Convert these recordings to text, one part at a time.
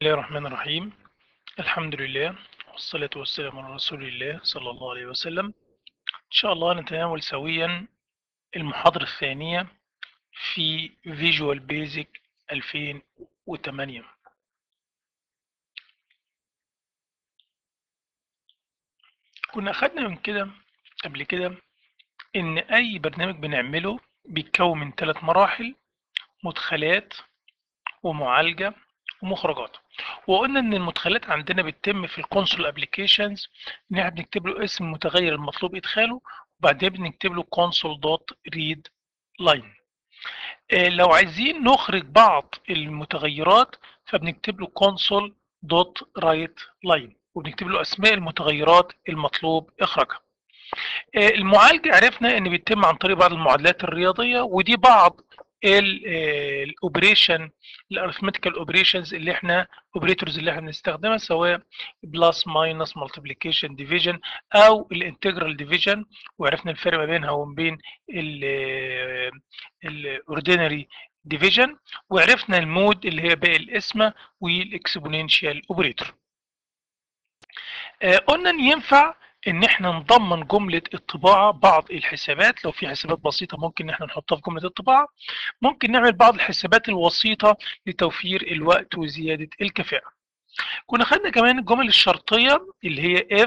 الله الرحمن الرحيم الحمد لله والصلاة والسلام على رسول الله صلى الله عليه وسلم إن شاء الله نتناول سويا المحاضرة الثانية في Visual Basic 2008 كنا أخدنا من كده قبل كده إن أي برنامج بنعمله بيتكون من ثلاث مراحل مدخلات ومعالجة ومخرجات وقلنا ان المدخلات عندنا بتتم في الكونسول ابلكيشنز ان احنا بنكتب له اسم المتغير المطلوب ادخاله وبعدين بنكتب له console dot read line آه لو عايزين نخرج بعض المتغيرات فبنكتب له console dot write line وبنكتب له اسماء المتغيرات المطلوب اخراجها آه المعالجة عرفنا ان بيتم عن طريق بعض المعادلات الرياضية ودي بعض الاوبريشن الارثماتيكال اوبريشنز اللي احنا اوبريتورز اللي احنا بنستخدمها سواء بلس ماينس مالتيبليكيشن ديفيجن او الانتجرال ديفيجن وعرفنا الفرق ما بينها وما بين الاوردينري ديفيجن وعرفنا المود اللي هي باقي القسمه والاكسبوننشال اوبريتور قلنا ان ينفع ان احنا نضمن جملة الطباعة بعض الحسابات لو في حسابات بسيطة ممكن ان احنا نحطها في جملة الطباعة ممكن نعمل بعض الحسابات الوسيطة لتوفير الوقت وزيادة الكفاءة كنا خدنا كمان الجمل الشرطية اللي هي if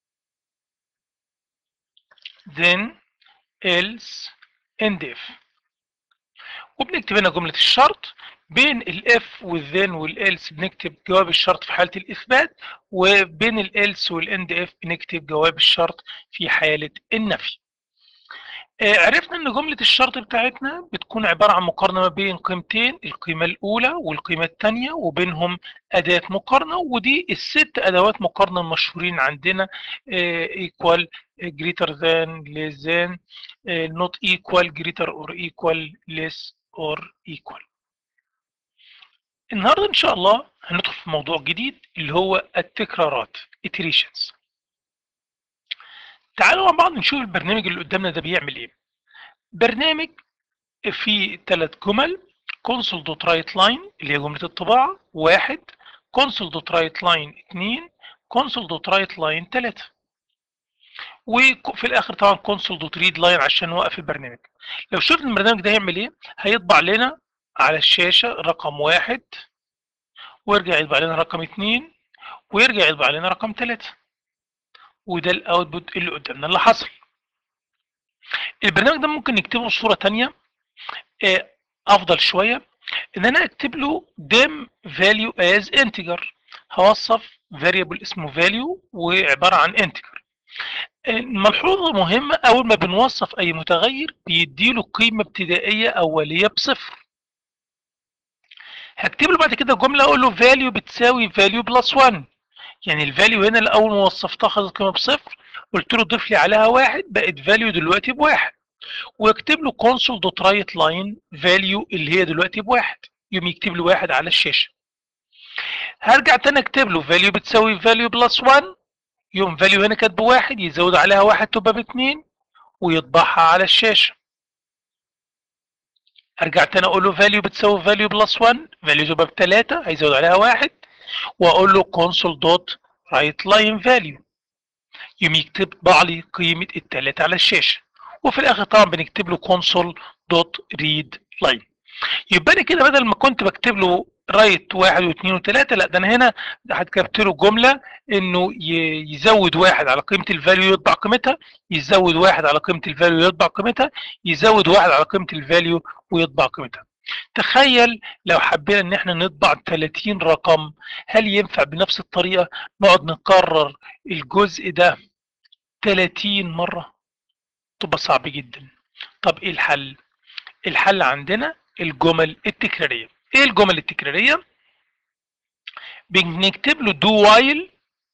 then else and if وبنكتب هنا جملة الشرط بين الاف والذن والالس بنكتب جواب الشرط في حالة الإثبات وبين الالس والاند اف بنكتب جواب الشرط في حالة النفي آه عرفنا ان جملة الشرط بتاعتنا بتكون عبارة عن مقارنة ما بين قيمتين القيمة الأولى والقيمة الثانية وبينهم أداة مقارنة ودي الست أدوات مقارنة المشهورين عندنا آه equal greater than less than آه not equal greater or equal less or equal النهارده ان شاء الله هندخل في موضوع جديد اللي هو التكرارات iterations تعالوا مع بعض نشوف البرنامج اللي قدامنا ده بيعمل ايه برنامج فيه ثلاث جمل console.writeLine اللي هي جملة الطباعة واحد console.writeLine اتنين console.writeLine تلاتة وفي الاخر طبعا console.readLine عشان نوقف البرنامج لو شفنا البرنامج ده هيعمل ايه هيطبع لنا على الشاشة رقم واحد ويرجع يطبع لنا رقم اتنين ويرجع يطبع لنا رقم تلاتة وده الاوتبوت اللي قدامنا اللي حصل البرنامج ده ممكن نكتبه بصورة تانية افضل شوية ان انا اكتب له dim value as integer هوصف variable اسمه value وعبارة عن integer ملحوظة مهمة أول ما بنوصف أي متغير بيديله قيمة ابتدائية أولية بصفر هكتب له بعد كده جمله اقول له فاليو بتساوي فاليو بلس 1 يعني الفاليو هنا اللي اول ما وصفتها خدت قيمه بصفر قلت له ضيف لي عليها واحد بقت فاليو دلوقتي بواحد واكتب له كونسول دوت رايت لاين فاليو اللي هي دلوقتي بواحد يقوم يكتب لي واحد على الشاشه هرجع تاني اكتب له فاليو بتساوي فاليو بلس 1 يقوم فاليو هنا كانت بواحد يزود عليها واحد تبقى باتنين ويطبعها على الشاشه ارجع تاني اقول له فاليو بتساوي فاليو بلس 1 فاليو تبقى ب 3 هيزود عليها واحد واقول له console دوت رايت لاين فاليو يقوم يكتب لي قيمه الثلاثه على الشاشه وفي الاخر طبعا بنكتب له console دوت ريد لاين يبقى انا كده بدل ما كنت بكتب له رايت واحد واثنين وثلاثه لا ده انا هنا هتكتب له جمله انه يزود واحد على قيمه الفاليو يطبع قيمتها يزود واحد على قيمه الفاليو يطبع قيمتها يزود واحد على قيمه الفاليو ويطبع قيمتها تخيل لو حبينا ان احنا نطبع 30 رقم هل ينفع بنفس الطريقه نقعد نكرر الجزء ده 30 مره تبقى صعب جدا طب ايه الحل الحل عندنا الجمل التكراريه ايه الجمل التكراريه بنكتب له دو وايل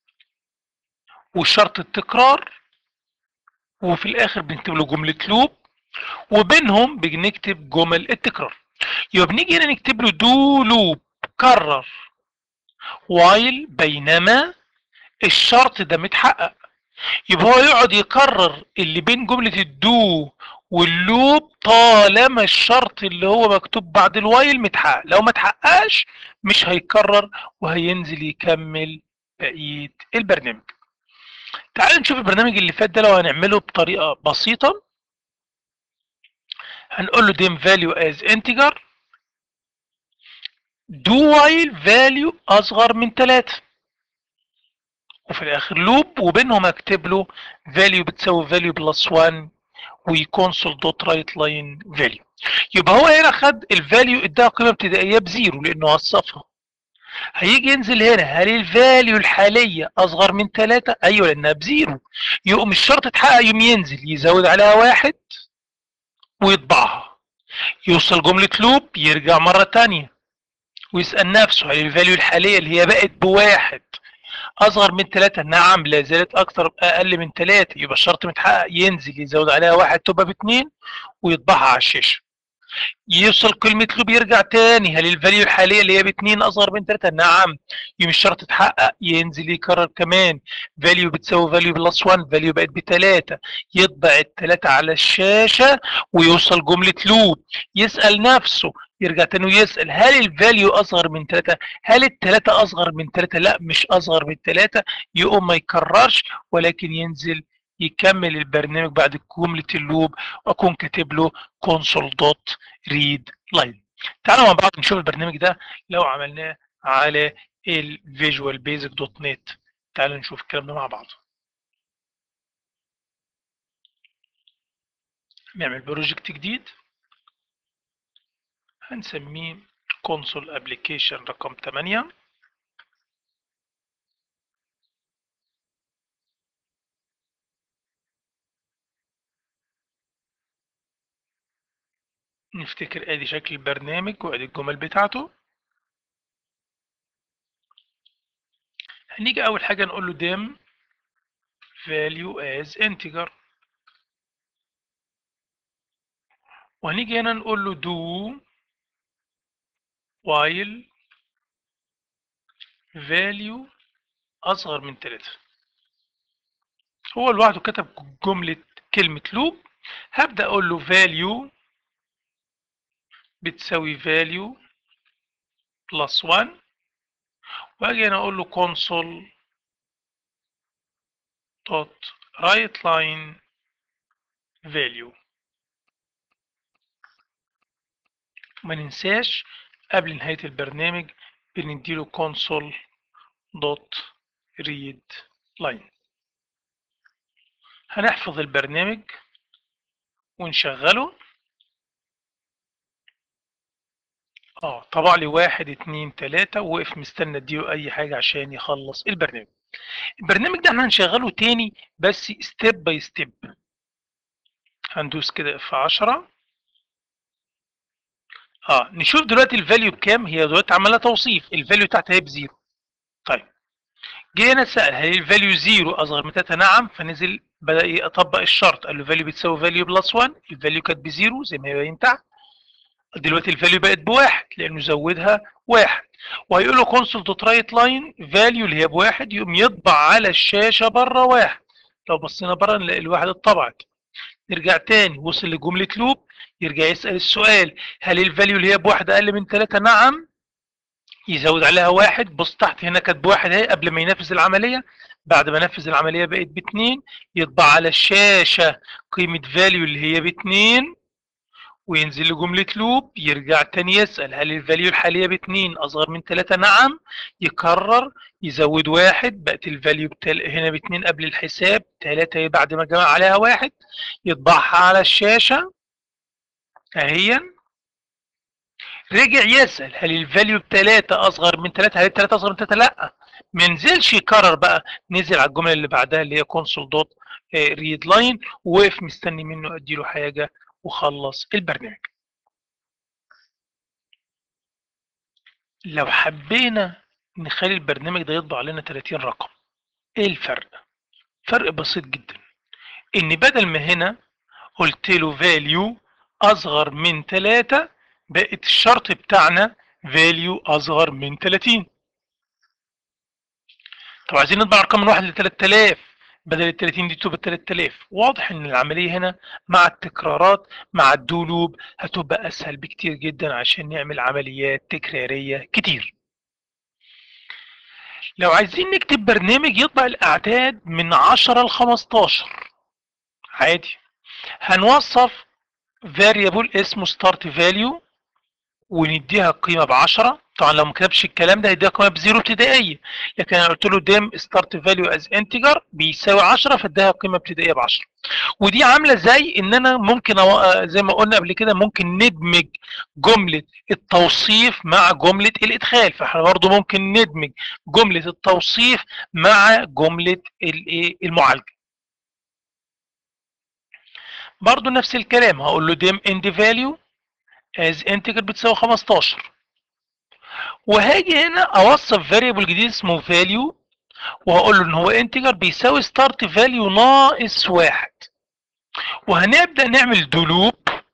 وشرط التكرار وفي الاخر بنكتب له جمله لوب وبينهم بنكتب جمل التكرار يبقى بنيجي هنا نكتب له دو لوب كرر وايل بينما الشرط ده متحقق يبقى هو يقعد يكرر اللي بين جملة الدو واللوب طالما الشرط اللي هو مكتوب بعد الوايل متحقق لو ما اتحققش مش هيكرر وهينزل يكمل بقيه البرنامج تعالوا نشوف البرنامج اللي فات ده لو هنعمله بطريقه بسيطه هنقول له dim value as integer do while value اصغر من 3 وفي الاخر لوب وبينهم اكتب له value بتساوي value بلس 1 وكونسول دوت رايت لاين فاليو يبقى هو هنا خد الفاليو اداها قيمه ابتدائيه بزيرو لانه وصفها هيجي ينزل هنا هل الفاليو الحاليه اصغر من 3 ايوه لانها بزيرو يقوم الشرط اتحقق يقوم ينزل يزود عليها واحد ويطبعها يوصل جمله لوب يرجع مره تانية ويسال نفسه هل الفاليو الحاليه اللي هي بقت بواحد اصغر من 3 نعم لا زالت اكتر اقل من 3 يبقى الشرط متحقق ينزل يزود عليها واحد تبقى باثنين ويطبعها على الشاشه يوصل كلمة لوب يرجع تاني هل الفاليو الحالية اللي هي باتنين أصغر من تلاتة؟ نعم يوم الشرط اتحقق ينزل يكرر كمان فاليو بتساوي فاليو بلس 1 فاليو بقت بتلاتة يطبع التلاتة على الشاشة ويوصل جملة لوب يسأل نفسه يرجع تاني ويسأل هل الفاليو أصغر من تلاتة؟ هل التلاتة أصغر من تلاتة؟ لا مش أصغر من تلاتة يقوم ما يكررش ولكن ينزل يكمل البرنامج بعد جملة اللوب وأكون كاتب له console dot read line تعالوا مع بعض نشوف البرنامج ده لو عملناه على الفيجوال بيزك دوت نت تعالوا نشوف الكلام ده مع بعض نعمل بروجكت جديد هنسميه console application رقم 8 نفتكر ادي شكل البرنامج وادي الجمل بتاعته هنيجي اول حاجه نقول له dim value as integer وهنيجي هنا نقول له do while value اصغر من 3 هو لوحده كتب جمله كلمه لوب هبدا اقول له value بتساوي value plus 1 واجي هنا اقول له console dot write line value ما ننساش قبل نهاية البرنامج بنديله console dot read line هنحفظ البرنامج ونشغله اه طبع لي واحد اتنين تلاتة ووقف مستنى اديله اي حاجة عشان يخلص البرنامج البرنامج ده احنا هنشغله تاني بس ستيب باي ستيب هندوس كده اف 10 اه نشوف دلوقتي الفاليو بكام هي دلوقتي عماله توصيف الفاليو بتاعتها هي بزيرو طيب جه هنا سأل هل الفاليو زيرو اصغر من 3 نعم فنزل بدأ يطبق الشرط قال له فاليو بتساوي فاليو بلس 1 الفاليو كانت بزيرو زي ما هي باين تحت دلوقتي الفاليو بقت بواحد لانه زودها واحد وهيقول له كونسول دوت رايت لاين فاليو اللي هي بواحد يقوم يطبع على الشاشه بره واحد لو بصينا بره نلاقي الواحد اتطبعت نرجع تاني وصل لجمله لوب يرجع يسال السؤال هل الفاليو اللي هي بواحد اقل من ثلاثة نعم يزود عليها واحد بص تحت هنا كانت بواحد اهي قبل ما ينفذ العمليه بعد ما نفذ العمليه بقت باتنين يطبع على الشاشه قيمه فاليو اللي هي باتنين وينزل لجملة لوب يرجع تاني يسأل هل الفاليو الحالية باتنين أصغر من تلاتة نعم يكرر يزود واحد بقت الفاليو بتل... هنا باتنين قبل الحساب تلاتة بعد ما جمع عليها واحد يطبعها على الشاشة اهيا رجع يسأل هل الفاليو بتلاتة أصغر من تلاتة هل التلاتة أصغر من تلاتة لأ ما نزلش يكرر بقى نزل على الجملة اللي بعدها اللي هي كونسول دوت ريد لاين ووقف مستني منه اديله حاجة وخلص البرنامج لو حبينا نخلي البرنامج ده يطبع لنا 30 رقم ايه الفرق فرق بسيط جدا ان بدل ما هنا قلت له value اصغر من 3 بقت الشرط بتاعنا value اصغر من 30 طب عايزين نطبع ارقام من 1 ل 3000 بدل ال 30 دي تبقى 3000 واضح ان العمليه هنا مع التكرارات مع الدولوب هتبقى اسهل بكتير جدا عشان نعمل عمليات تكراريه كتير لو عايزين نكتب برنامج يطبع الاعداد من 10 ل 15 عادي هنوصف variable اسمه start value ونديها قيمه ب 10 طبعا لو ما كتبش الكلام ده هيديها قيمه بزيرو ابتدائيه لكن انا قلت له ديم ستارت فاليو از انتجر بيساوي 10 فاديها قيمه ابتدائيه ب 10 ودي عامله زي ان انا ممكن أو... زي ما قلنا قبل كده ممكن ندمج جمله التوصيف مع جمله الادخال فاحنا برضه ممكن ندمج جمله التوصيف مع جمله الايه المعالجه برضه نفس الكلام هقول له ديم اند فاليو از انتجر بتساوي 15 وهاجي هنا اوصف فاريبل جديد اسمه فاليو وهقول له ان هو انتجر بيساوي ستارت فاليو ناقص واحد وهنبدا نعمل دولوب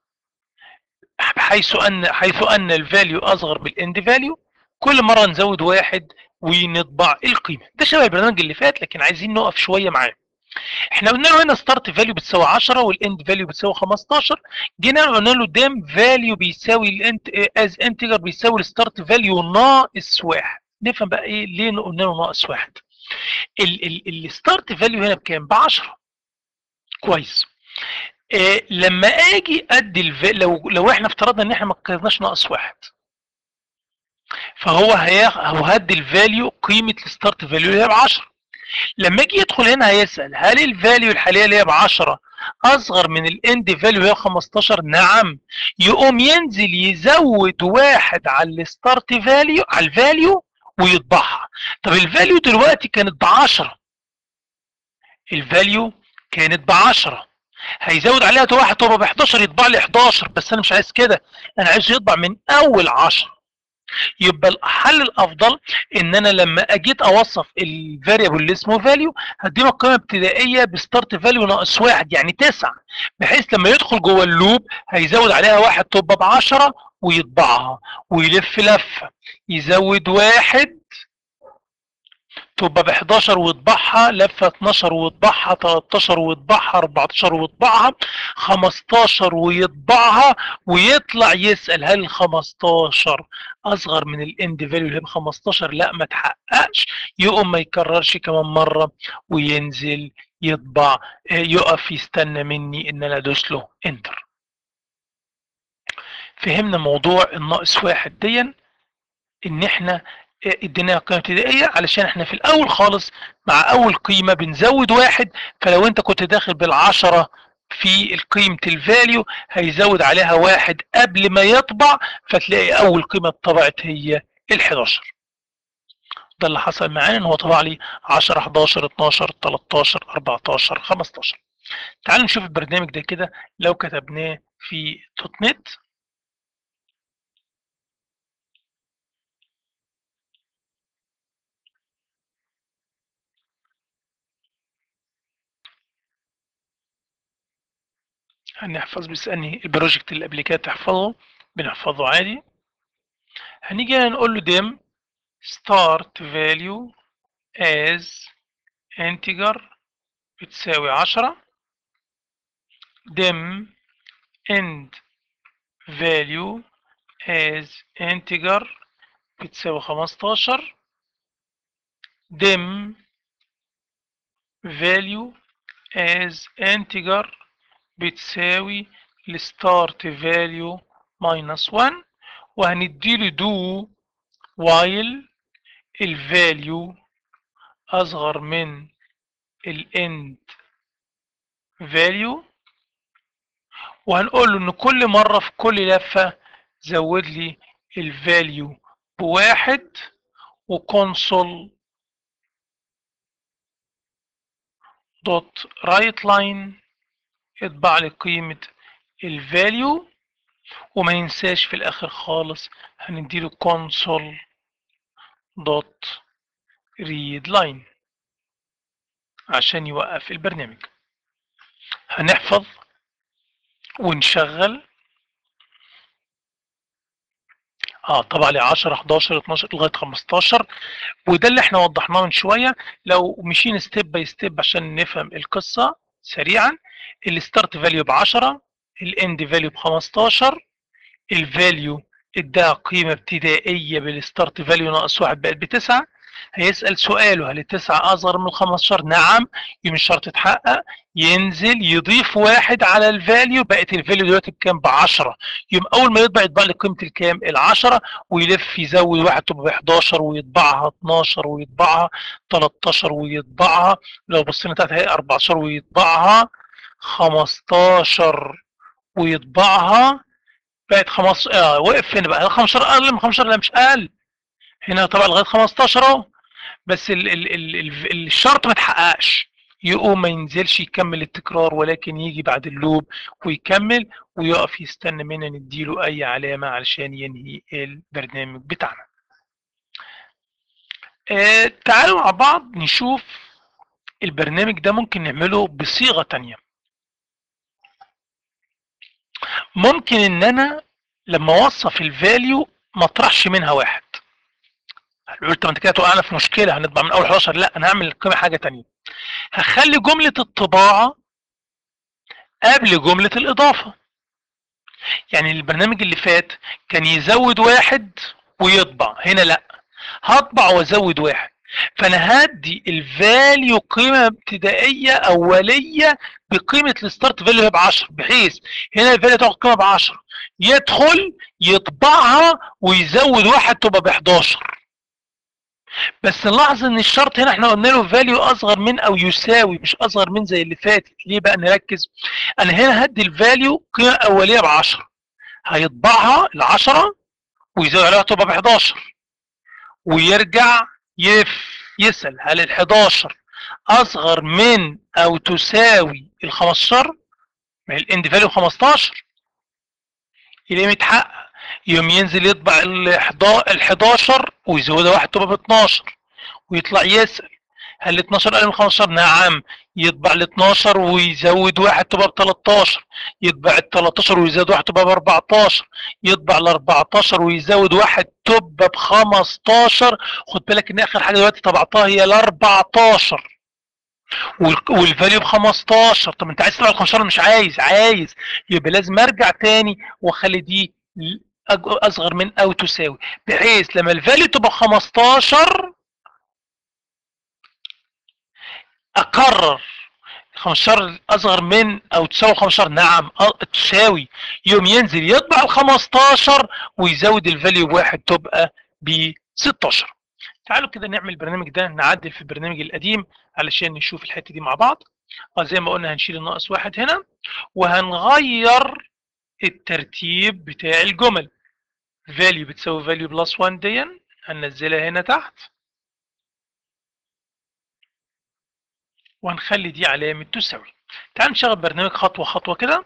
حيث ان حيث ان الفاليو اصغر من الاند فاليو كل مره نزود واحد ونطبع القيمه ده شبه البرنامج اللي فات لكن عايزين نقف شويه معاه احنا قلنا له هنا ستارت فاليو بتساوي 10 والاند فاليو بتساوي 15 جينا قلنا له دام فاليو بيساوي الانت از انتجر بيساوي الستارت فاليو ناقص واحد نفهم بقى ايه ليه قلنا له ناقص واحد الستارت فاليو هنا بكام؟ ب 10 كويس إيه لما اجي ادي الف... لو لو احنا افترضنا ان احنا ما كتبناش ناقص واحد فهو هي... هو هدي الفاليو قيمه الستارت فاليو اللي هي ب 10 لما يجي يدخل هنا هيسال هل الفاليو الحاليه اللي هي ب 10 اصغر من الاند فاليو هي 15 نعم يقوم ينزل يزود واحد على الستارت فاليو على الفاليو ويطبعها طب الفاليو دلوقتي كانت ب 10 الفاليو كانت ب 10 هيزود عليها واحد تبقى ب 11 يطبع لي 11 بس انا مش عايز كده انا عايز يطبع من اول 10 يبقى الحل الافضل ان انا لما اجيت اوصف الفاريبل اللي اسمه فاليو هديله قيمه ابتدائيه بستارت فاليو ناقص واحد يعني 9 بحيث لما يدخل جوه اللوب هيزود عليها واحد تبقى ب 10 ويطبعها ويلف لفه يزود واحد تبقى ب 11 ويطبعها لفه 12 ويطبعها 13 ويطبعها 14 ويطبعها 15 ويطبعها ويطلع يسال هل 15 اصغر من الاند فاليو اللي هي ب 15 لا ما تحققش يقوم ما يكررش كمان مره وينزل يطبع يقف يستنى مني ان انا ادوس له انتر فهمنا موضوع الناقص واحد ديا ان احنا اديناها قيمه ابتدائيه علشان احنا في الاول خالص مع اول قيمه بنزود واحد فلو انت كنت داخل بالعشره في قيمه الفاليو هيزود عليها واحد قبل ما يطبع فتلاقي اول قيمه اتطبعت هي ال 11 ده اللي حصل معانا ان هو طبع لي 10 11 12 13 14 15 تعالوا نشوف البرنامج ده كده لو كتبناه في دوت نت هنحفظ بيسألني البروجكت اللي قبل كده تحفظه بنحفظه عادي هنيجي نقول له dim start value as integer بتساوي عشرة dim end value as integer بتساوي خمستاشر dim value as integer بتساوي الستارت فاليو ماينس 1 وهنديله دو وايل الفاليو اصغر من الاند فاليو وهنقول له ان كل مره في كل لفه زود لي الفاليو بواحد وكونسول دوت رايت لاين اطبع لي قيمة الفاليو وما ننساش في الاخر خالص هنديله console دوت read line عشان يوقف البرنامج هنحفظ ونشغل اه طبعا لي 10 11 12 لغايه 15 وده اللي احنا وضحناه من شويه لو مشينا ستيب باي ستيب عشان نفهم القصه سريعا الستارت فاليو ب 10 الاند فاليو ب 15 الفاليو اداها قيمه ابتدائيه بالستارت فاليو ناقص 1 بقت بتسعه هيسال سؤاله هل التسعه اصغر من ال 15 نعم يوم الشرط اتحقق ينزل يضيف واحد على الفاليو بقت الفاليو دلوقتي بكام ب 10 يوم اول ما يطبع يطبع لي قيمه الكام ال 10 ويلف يزود واحد تبقى ب 11 ويطبعها 12 ويطبعها 13 ويطبعها لو بصينا تحت هي 14 ويطبعها 15 ويطبعها بقت 15 اه وقف فين بقى 15 اقل من 15 لا مش اقل هنا طبعا لغايه 15 اهو بس ال ال ال ال الشرط ما اتحققش يقوم ما ينزلش يكمل التكرار ولكن يجي بعد اللوب ويكمل ويقف يستنى مننا نديله اي علامه علشان ينهي البرنامج بتاعنا آه تعالوا مع بعض نشوف البرنامج ده ممكن نعمله بصيغه تانية ممكن ان انا لما اوصف الفاليو ما اطرحش منها واحد قلت ما انت كده توقعنا في مشكله هنطبع من اول 11 لا انا هعمل القيمه حاجه تانية هخلي جمله الطباعه قبل جمله الاضافه يعني البرنامج اللي فات كان يزود واحد ويطبع هنا لا هطبع وازود واحد فانا هدي الفاليو قيمه ابتدائيه اوليه بقيمه الستارت فاليو ب 10 بحيث هنا الفاليو تاخد قيمه ب 10 يدخل يطبعها ويزود واحد تبقى ب 11 بس نلاحظ ان الشرط هنا احنا قلنا له فاليو اصغر من او يساوي مش اصغر من زي اللي فاتت ليه بقى نركز انا هنا هدي الفاليو قيمه اوليه ب 10 هيطبعها ال 10 ويزود عليها تبقى ب 11 ويرجع يف يسال هل ال 11 اصغر من او تساوي ال 15 ما هي الاند فاليو 15 يلاقيه متحقق يوم ينزل يطبع ال 11 ويزودها واحد تبقى ب 12 ويطلع يسال هل ال 12 اقل من 15 نعم يطبع ال 12 ويزود واحد تبقى ب 13 يطبع ال 13 ويزود واحد تبقى ب 14 يطبع ال 14 ويزود واحد تبقى ب 15 خد بالك ان اخر حاجه دلوقتي طبعتها هي ال 14 والفاليو ب 15 طب انت عايز تطلع ال 15 مش عايز عايز يبقى لازم ارجع تاني واخلي دي اصغر من او تساوي بحيث لما الفاليو تبقى 15 اقرر 15 اصغر من او تساوي 15 نعم تساوي يوم ينزل يطبع ال 15 ويزود الفاليو بواحد تبقى ب 16 تعالوا كده نعمل البرنامج ده نعدل في البرنامج القديم علشان نشوف الحته دي مع بعض اه زي ما قلنا هنشيل الناقص واحد هنا وهنغير الترتيب بتاع الجمل value بتساوي value بلس 1 دي هننزلها هنا تحت وهنخلي دي علامة تساوي تعال نشغل برنامج خطوة خطوة كده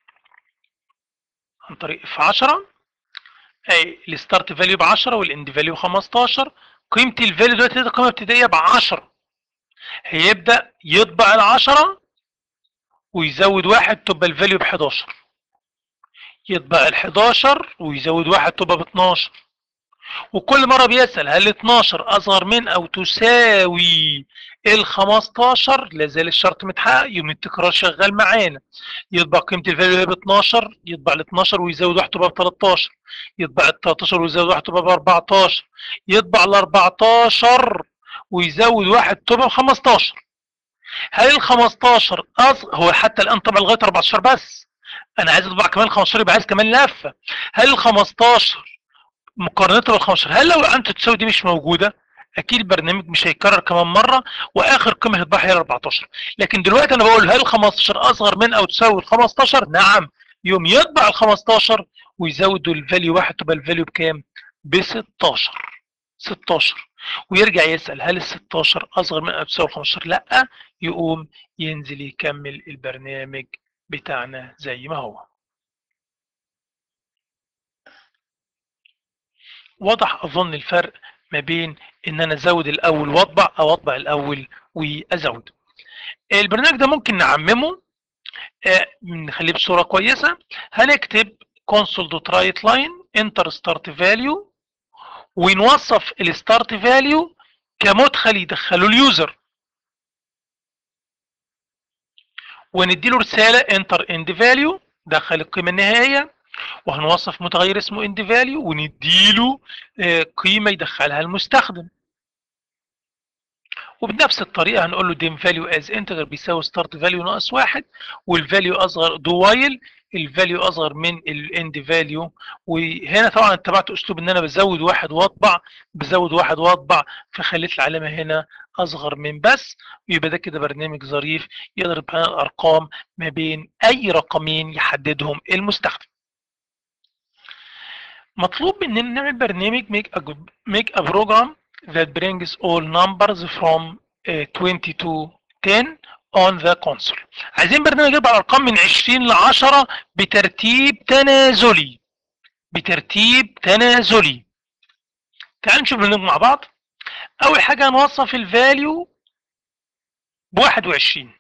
عن طريق اف 10 اي الستارت فاليو ب 10 والاند فاليو ب 15 قيمة الفاليو دلوقتي قيمة ابتدائية ب 10 هيبدأ يطبع ال 10 ويزود واحد تبقى الفاليو ب 11 يطبع ال 11 ويزود واحد تبقى ب 12 وكل مرة بيسأل هل 12 أصغر من أو تساوي ال 15 لازال الشرط متحقق يوم التكرار شغال معانا يطبع قيمة الفاليو ب 12 يطبع ال 12 ويزود واحد تبقى ب 13 يطبع ال 13 ويزود واحد تبقى ب 14 يطبع ال 14 ويزود واحد تبقى ب 15 هل ال 15 أصغر هو حتى الآن طبع لغاية 14 بس انا عايز اطبع كمان 15 يبقى عايز كمان لفه هل ال 15 مقارنه بال 15 هل لو انت تساوي دي مش موجوده اكيد البرنامج مش هيتكرر كمان مره واخر قيمه هتطبع هي ال 14 لكن دلوقتي انا بقول هل 15 اصغر من او تساوي ال 15 نعم يوم يطبع ال 15 ويزود الفاليو واحد تبقى الفاليو بكام ب 16 16 ويرجع يسال هل ال 16 اصغر من او تساوي ال 15 لا يقوم ينزل يكمل البرنامج بتاعنا زي ما هو واضح اظن الفرق ما بين ان انا ازود الاول واطبع او اطبع الاول وازود البرنامج ده ممكن نعممه آه نخليه بصوره كويسه هنكتب console.writeLine انتر ستارت فاليو ونوصف الستارت فاليو كمدخل يدخله اليوزر ونديله رساله انتر اند فاليو دخل القيمه النهائيه وهنوصف متغير اسمه اند فاليو ونديله آه، قيمه يدخلها المستخدم وبنفس الطريقه هنقول له ديم فاليو از انتجر بيساوي ستارت فاليو ناقص واحد والفاليو اصغر دو وايل الفاليو اصغر من الاند فاليو وهنا طبعا اتبعت اسلوب ان انا بزود واحد واطبع بزود واحد واطبع فخليت العلامه هنا اصغر من بس ويبقى ده كده برنامج ظريف يقدر يبقى الارقام ما بين اي رقمين يحددهم المستخدم مطلوب مننا نعمل برنامج make a, make a program that brings all numbers from uh, 20 to 10 on the console عايزين برنامج يجيب الارقام من 20 ل 10 بترتيب تنازلي بترتيب تنازلي تعال نشوف البرنامج مع بعض اول حاجه هنوصف الفاليو ب 21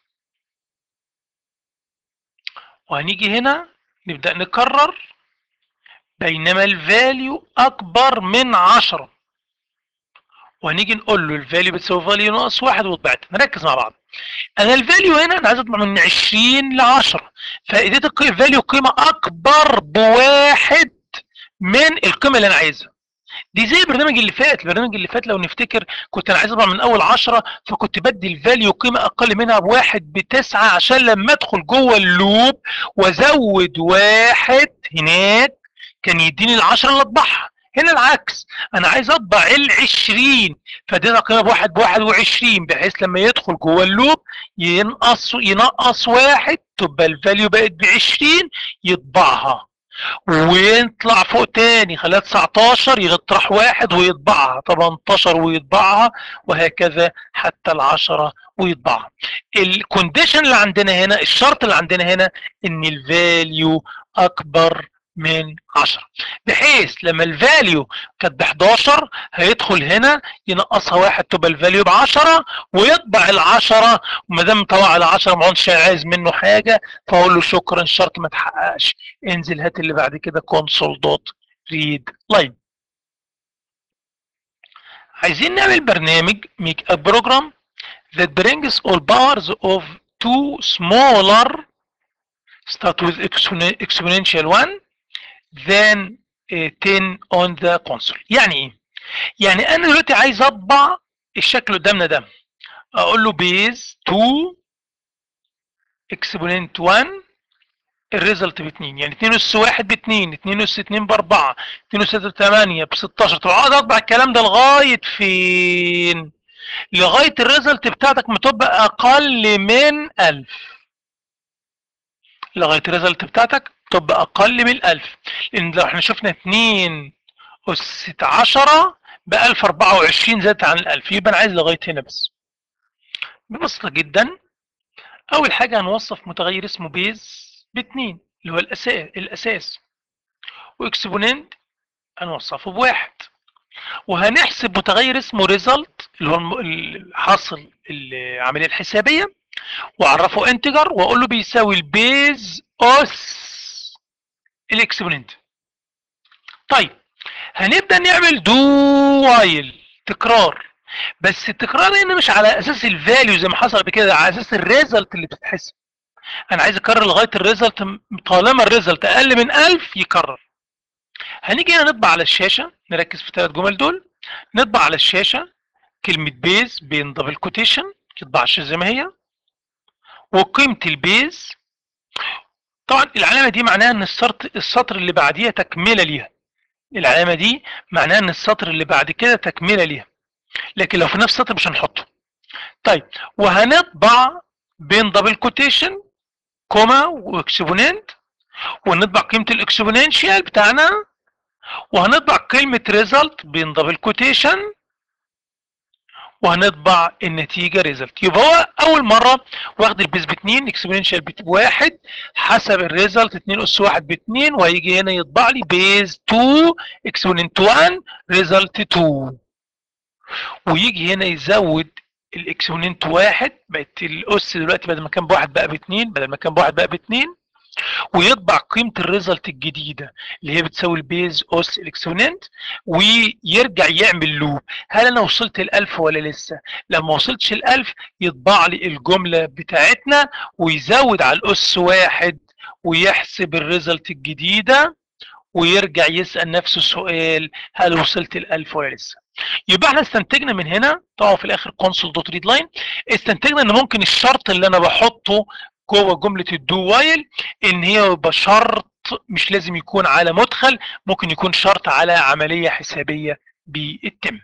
وهنيجي هنا نبدا نكرر بينما الفاليو اكبر من 10 وهنيجي نقول له الفاليو بتساوي فاليو ناقص واحد وطبعت نركز مع بعض انا الفاليو هنا انا عايز اطلع من 20 ل 10 فاديت الفاليو قيمه اكبر بواحد من القيمه اللي انا عايزها دي زي البرنامج اللي فات البرنامج اللي فات لو نفتكر كنت انا عايز اطلع من اول 10 فكنت بدي الفاليو قيمه اقل منها بواحد بتسعه عشان لما ادخل جوه اللوب وازود واحد هناك كان يديني ال10 اللي اطبعها هنا العكس انا عايز اطبع ال20 فاديتها قيمه بواحد بواحد وعشرين بحيث لما يدخل جوه اللوب ينقص ينقص واحد تبقى الفاليو بقت ب 20 يطبعها ويطلع فوق تاني خليها 19 يطرح واحد ويطبعها 18 ويطبعها وهكذا حتى العشرة ويطبعها الكونديشن اللي عندنا هنا الشرط اللي عندنا هنا ان الفاليو اكبر من 10 بحيث لما الفاليو كانت ب 11 هيدخل هنا ينقصها واحد تبقى الفاليو ب 10 ويطبع ال 10 وما دام طبع ال 10 ما عادش عايز منه حاجه فاقول له شكرا الشرط ما اتحققش انزل هات اللي بعد كده كونسول دوت ريد لاين عايزين نعمل برنامج make a program that brings all powers of two smaller start with exponential 1 than 10 on the console يعني ايه يعني انا دلوقتي عايز اطبع الشكل قدامنا ده اقول له بيز 2 اكسبوننت 1 الريزلت ب 2 يعني 2 اس 1 ب 2 2 اس 2 ب 4 2 اس 3 ب 8 ب 16 طب اقعد اطبع الكلام ده لغايه فين؟ لغايه الريزلت بتاعتك ما تبقى اقل من 1000 لغايه الريزلت بتاعتك تبقى اقل من 1000 لان لو احنا شفنا 2 اس 10 ب 1024 زادت عن ال 1000 يبقى انا عايز لغايه هنا بس ببساطه جدا اول حاجه هنوصف متغير اسمه بيز ب 2 اللي هو الاساس الاساس واكسبوننت هنوصفه بواحد وهنحسب متغير اسمه ريزلت اللي هو الحاصل العمليه الحسابيه واعرفه انتجر واقول له بيساوي البيز اس الاكسبوننت طيب هنبدا نعمل دو وايل تكرار بس التكرار هنا مش على اساس الفاليو زي ما حصل قبل كده على اساس الريزلت اللي بتتحسب انا عايز اكرر لغايه الريزلت طالما الريزلت اقل من 1000 يكرر هنيجي هنا نطبع على الشاشه نركز في الثلاث جمل دول نطبع على الشاشه كلمه بيز بين دبل كوتيشن تطبعش زي ما هي وقيمه البيز طبعا العلامه دي معناها ان السطر السطر اللي بعديها تكمله ليها العلامه دي معناها ان السطر اللي بعد كده تكمله ليها لكن لو في نفس السطر مش هنحطه طيب وهنطبع بين دبل كوتيشن كوما واكسبوننت ونطبع قيمه الاكسبوننشال بتاعنا وهنطبع كلمه ريزلت بين دبل كوتيشن وهنطبع النتيجه ريزلت يبقى هو اول مره واخد البيز ب 2 اكسبوننشال بواحد حسب الريزلت 2 اس 1 ب 2 وهيجي هنا يطبع لي بيز 2 اكسبوننت 1 ريزلت 2 ويجي هنا يزود الاكسبوننت 1 بقت الاس دلوقتي بدل ما كان بواحد بقى ب 2 بدل ما كان بواحد بقى ب 2 ويطبع قيمه الريزلت الجديده اللي هي بتساوي البيز اوس الاكسبوننت ويرجع يعمل لوب هل انا وصلت ال1000 ولا لسه لما وصلتش ال1000 يطبع لي الجمله بتاعتنا ويزود على الاس واحد ويحسب الريزلت الجديده ويرجع يسال نفسه سؤال هل وصلت ال1000 ولا لسه يبقى احنا استنتجنا من هنا طبعا في الاخر كونسول دوت ريد لاين استنتجنا ان ممكن الشرط اللي انا بحطه جوه جمله الدو وايل ان هي يبقى شرط مش لازم يكون على مدخل ممكن يكون شرط على عمليه حسابيه بيتم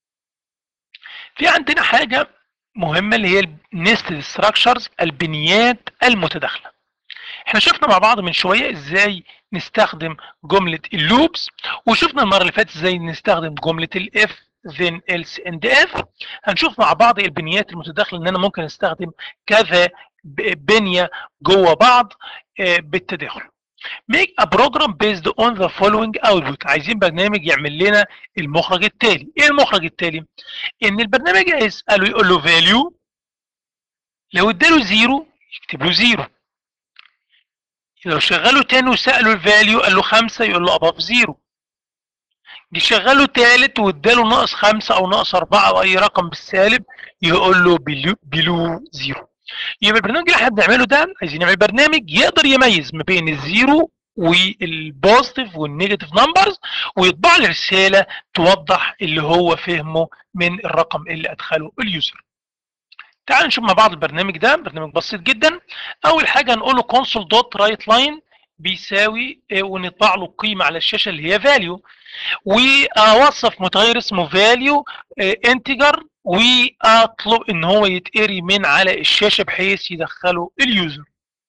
في عندنا حاجه مهمه اللي هي النستد ستراكشرز البنيات المتداخله احنا شفنا مع بعض من شويه ازاي نستخدم جمله اللوبس وشفنا المره اللي فاتت ازاي نستخدم جمله الاف then else and if هنشوف مع بعض البنيات المتداخله ان انا ممكن استخدم كذا بنيه جوه بعض بالتداخل make a program based on the following output عايزين برنامج يعمل لنا المخرج التالي ايه المخرج التالي ان البرنامج هيساله يقول له value لو اداله زيرو يكتب له زيرو لو شغله تاني وسأله الفاليو قال له خمسة يقول له above زيرو جه شغله تالت واداله ناقص خمسة او ناقص اربعة او اي رقم بالسالب يقول له بلو, بلو زيرو يبقى البرنامج اللي احنا بنعمله ده عايزين نعمل برنامج يقدر يميز ما بين الزيرو والبوزيتيف والنيجاتيف نمبرز ويطبع لي رساله توضح اللي هو فهمه من الرقم اللي ادخله اليوزر. تعالوا نشوف مع بعض البرنامج ده برنامج بسيط جدا اول حاجه هنقول له console دوت رايت لاين بيساوي ونطبع له قيمه على الشاشه اللي هي فاليو واوصف متغير اسمه فاليو انتجر واطلب ان هو يتقري من على الشاشه بحيث يدخله اليوزر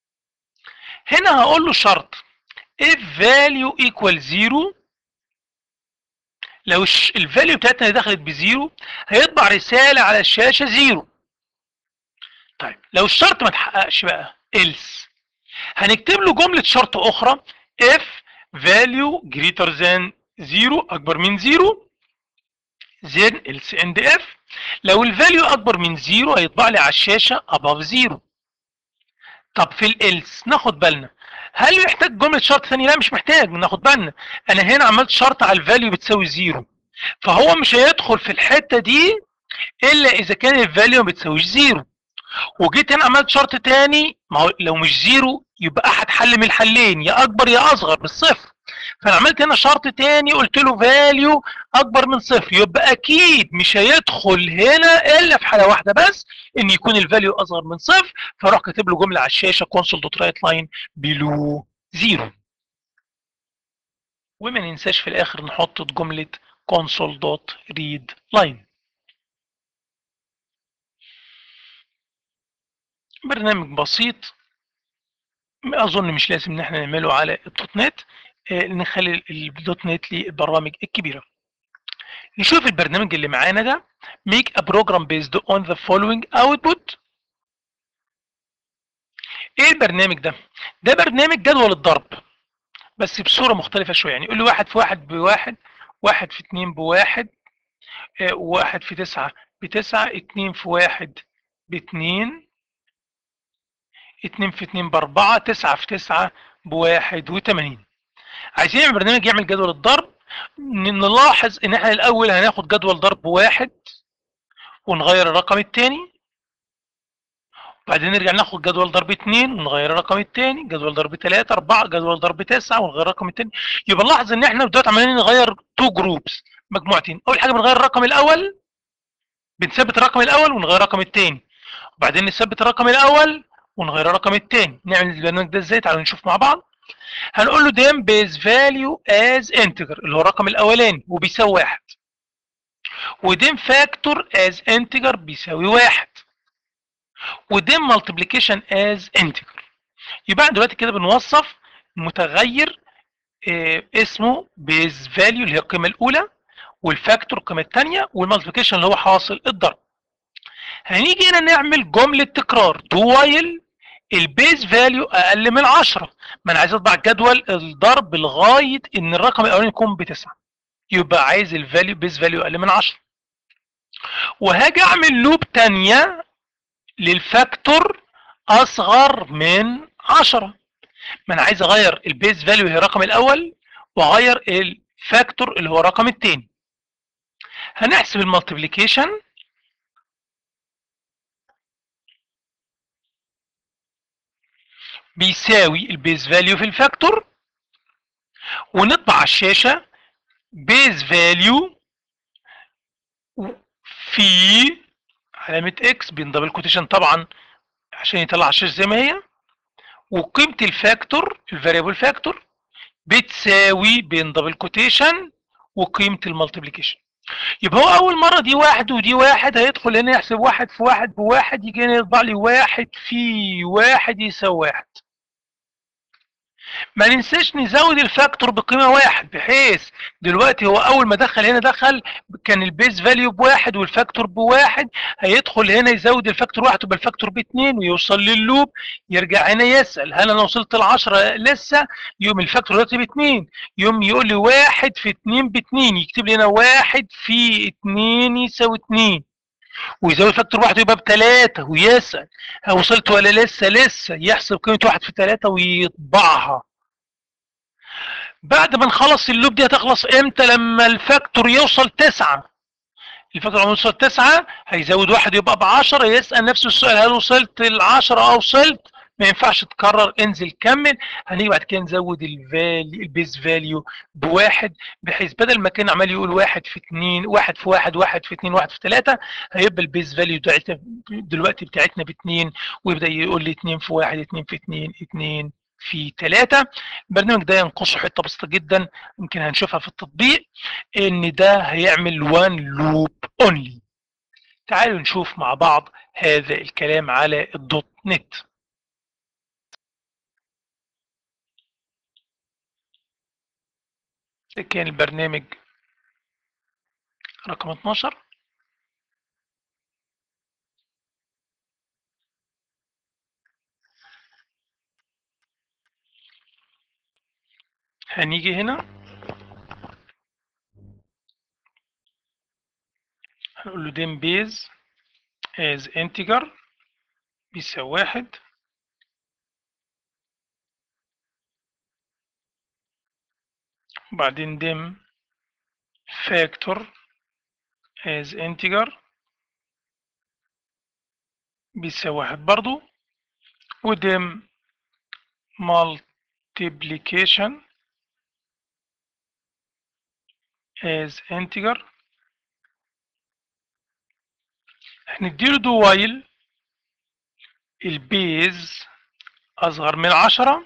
هنا هقول له شرط if value equal 0 لو الفاليو بتاعتنا دخلت بزيرو هيطبع رساله على الشاشه زيرو طيب لو الشرط ما اتحققش بقى else هنكتب له جمله شرط اخرى if value greater than 0 اكبر من 0 then else and if لو الفاليو اكبر من 0 هيطبع لي على الشاشه above 0 طب في الالس ناخد بالنا هل محتاج جمله شرط ثانيه لا مش محتاج ناخد بالنا انا هنا عملت شرط على الفاليو بتساوي 0 فهو مش هيدخل في الحته دي الا اذا كان الفاليو ما بتساويش 0 وجيت هنا عملت شرط تاني ما هو لو مش زيرو يبقى احد حل من الحلين يا اكبر يا اصغر من الصفر فانا عملت هنا شرط تاني قلت له فاليو اكبر من صفر يبقى اكيد مش هيدخل هنا الا في حاله واحده بس ان يكون الفاليو اصغر من صفر فاروح كاتب له جمله على الشاشه كونسول دوت رايت لاين بلو زيرو وما ننساش في الاخر نحط جمله كونسول دوت ريد لاين برنامج بسيط اظن مش لازم ان احنا نعمله على الدوت نت نخلي الدوت نت للبرامج الكبيره نشوف البرنامج اللي معانا ده make a program based on the following output ايه البرنامج ده ده برنامج جدول الضرب بس بصوره مختلفه شويه يعني يقول لي واحد في واحد بواحد واحد في اتنين بواحد واحد في تسعة بتسعة اتنين في واحد باتنين اتنين في اتنين باربعة تسعة في تسعة بواحد وتمانين عايزين نعمل برنامج يعمل جدول الضرب نلاحظ ان احنا الاول هناخد جدول ضرب واحد ونغير الرقم التاني بعدين نرجع ناخد جدول ضرب اتنين ونغير الرقم التاني جدول ضرب تلاتة اربعة جدول ضرب تسعة ونغير الرقم التاني يبقى نلاحظ ان احنا دلوقتي عمالين نغير تو جروبس مجموعتين اول حاجة بنغير الرقم الاول بنثبت الرقم الاول ونغير الرقم التاني وبعدين نثبت الرقم الاول ونغير الرقم التاني نعمل البرنامج ده ازاي تعالوا نشوف مع بعض هنقول له ديم بيز فاليو از انتجر اللي هو الرقم الاولاني وبيساوي واحد وديم فاكتور از انتجر بيساوي واحد وديم مالتيبليكيشن از انتجر يبقى دلوقتي كده بنوصف متغير اه اسمه بيز فاليو اللي هي القيمه الاولى والفاكتور القيمه الثانيه والمالتيبليكيشن اللي هو حاصل الضرب هنيجي هنا نعمل جمله تكرار دو وايل البيز فاليو اقل من 10 ما انا عايز اطبع جدول الضرب لغايه ان الرقم الاولاني يكون بتسعه يبقى عايز الفاليو بيز فاليو اقل من 10 وهاجي اعمل لوب ثانيه للفاكتور اصغر من 10 ما انا عايز اغير البيز فاليو هي الرقم الاول واغير الفاكتور اللي هو الرقم الثاني هنحسب المالتيبليكيشن بيساوي البيز فاليو في الفاكتور ونطبع على الشاشه بيز فاليو في علامه اكس بين دبل كوتيشن طبعا عشان يطلع على الشاشه زي ما هي وقيمه الفاكتور الفاريبل فاكتور بتساوي بين دبل كوتيشن وقيمه المالتيبليكيشن يبقى هو اول مره دي واحد ودي واحد هيدخل هنا يحسب واحد في واحد بواحد يجي هنا يطبع لي واحد في واحد يساوي واحد ما ننساش نزود الفاكتور بقيمه واحد بحيث دلوقتي هو اول ما دخل هنا دخل كان البيز فاليو بواحد والفاكتور بواحد هيدخل هنا يزود الفاكتور واحد يبقى الفاكتور باثنين ويوصل لللوب يرجع هنا يسال هل انا وصلت ل 10 لسه يوم الفاكتور دلوقتي باثنين يوم يقول لي واحد في اثنين باثنين يكتب لي هنا واحد في اثنين يساوي اثنين ويزود فاكتور واحد يبقى بثلاثة ويسأل وصلت ولا لسه لسه يحسب قيمة واحد في ثلاثة ويطبعها بعد ما نخلص اللوب دي هتخلص امتى لما الفاكتور يوصل تسعة الفاكتور لما يوصل تسعة هيزود واحد يبقى ب 10 يسأل نفس السؤال هل وصلت ل 10 او وصلت ما ينفعش تكرر انزل كمل هنيجي بعد كده نزود الفاليو البيز فاليو بواحد بحيث بدل ما كان عمال يقول واحد في اتنين واحد في واحد واحد في اتنين واحد في تلاته هيبقى البيز فاليو بتاعتنا دلوقتي بتاعتنا باتنين ويبدا يقول لي اتنين في واحد اتنين في اتنين اتنين في ثلاثة البرنامج ده ينقصه حته بسيطه جدا يمكن هنشوفها في التطبيق ان ده هيعمل وان لوب اونلي تعالوا نشوف مع بعض هذا الكلام على الدوت نت ده كان البرنامج رقم 12 هنيجي هنا هنقول له ديم بيز as integer بيساوي واحد وبعدين ديم factor as integer بيساوي واحد برضو وديم multiplication as integer هنديله دو وايل البيز أصغر من عشرة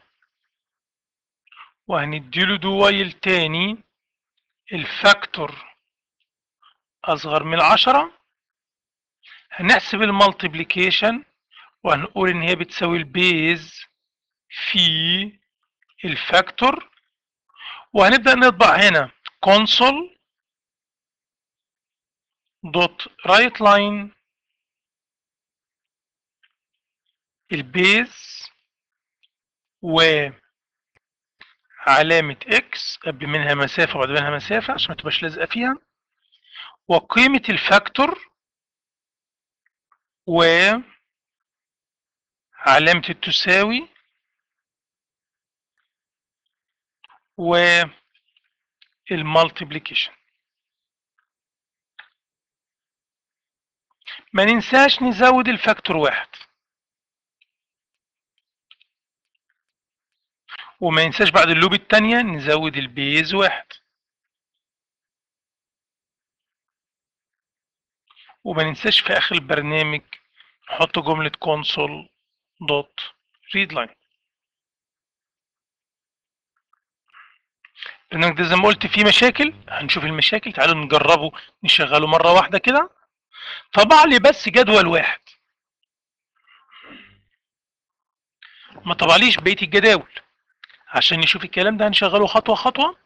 وهنديله دو وايل تاني الفاكتور أصغر من عشرة هنحسب المالتيبليكيشن وهنقول إن هي بتساوي البيز في الفاكتور وهنبدأ نطبع هنا console dot write line البيز وعلامة X قبل منها مسافة وبعد منها مسافة عشان ما تبقاش لازقة فيها وقيمة الفاكتور وعلامة التساوي والمالتيبليكيشن ما ننساش نزود الفاكتور واحد وما ننساش بعد اللوب التانية نزود البيز واحد وما ننساش في آخر البرنامج نحط جملة console dot readline البرنامج ده زي ما قلت فيه مشاكل هنشوف المشاكل تعالوا نجربه نشغله مرة واحدة كده طبع لي بس جدول واحد ما طبعليش بقية الجداول عشان نشوف الكلام ده هنشغله خطوة خطوة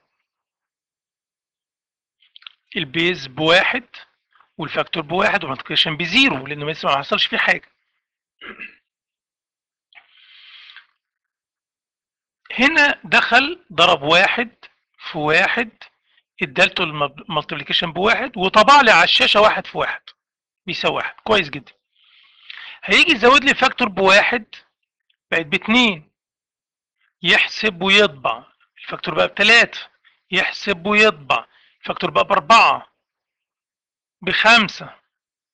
البيز بواحد والفاكتور بواحد والمالتيبليكيشن بزيرو لانه لسه ما حصلش فيه حاجة هنا دخل ضرب واحد في واحد ادالته المالتيبليكيشن بواحد وطبع لي على الشاشة واحد في واحد بيساوي واحد كويس جدا هيجي يزود لي فاكتور بواحد بقت باتنين يحسب ويطبع الفاكتور بقى بتلاتة يحسب ويطبع الفاكتور بقى بأربعة بخمسة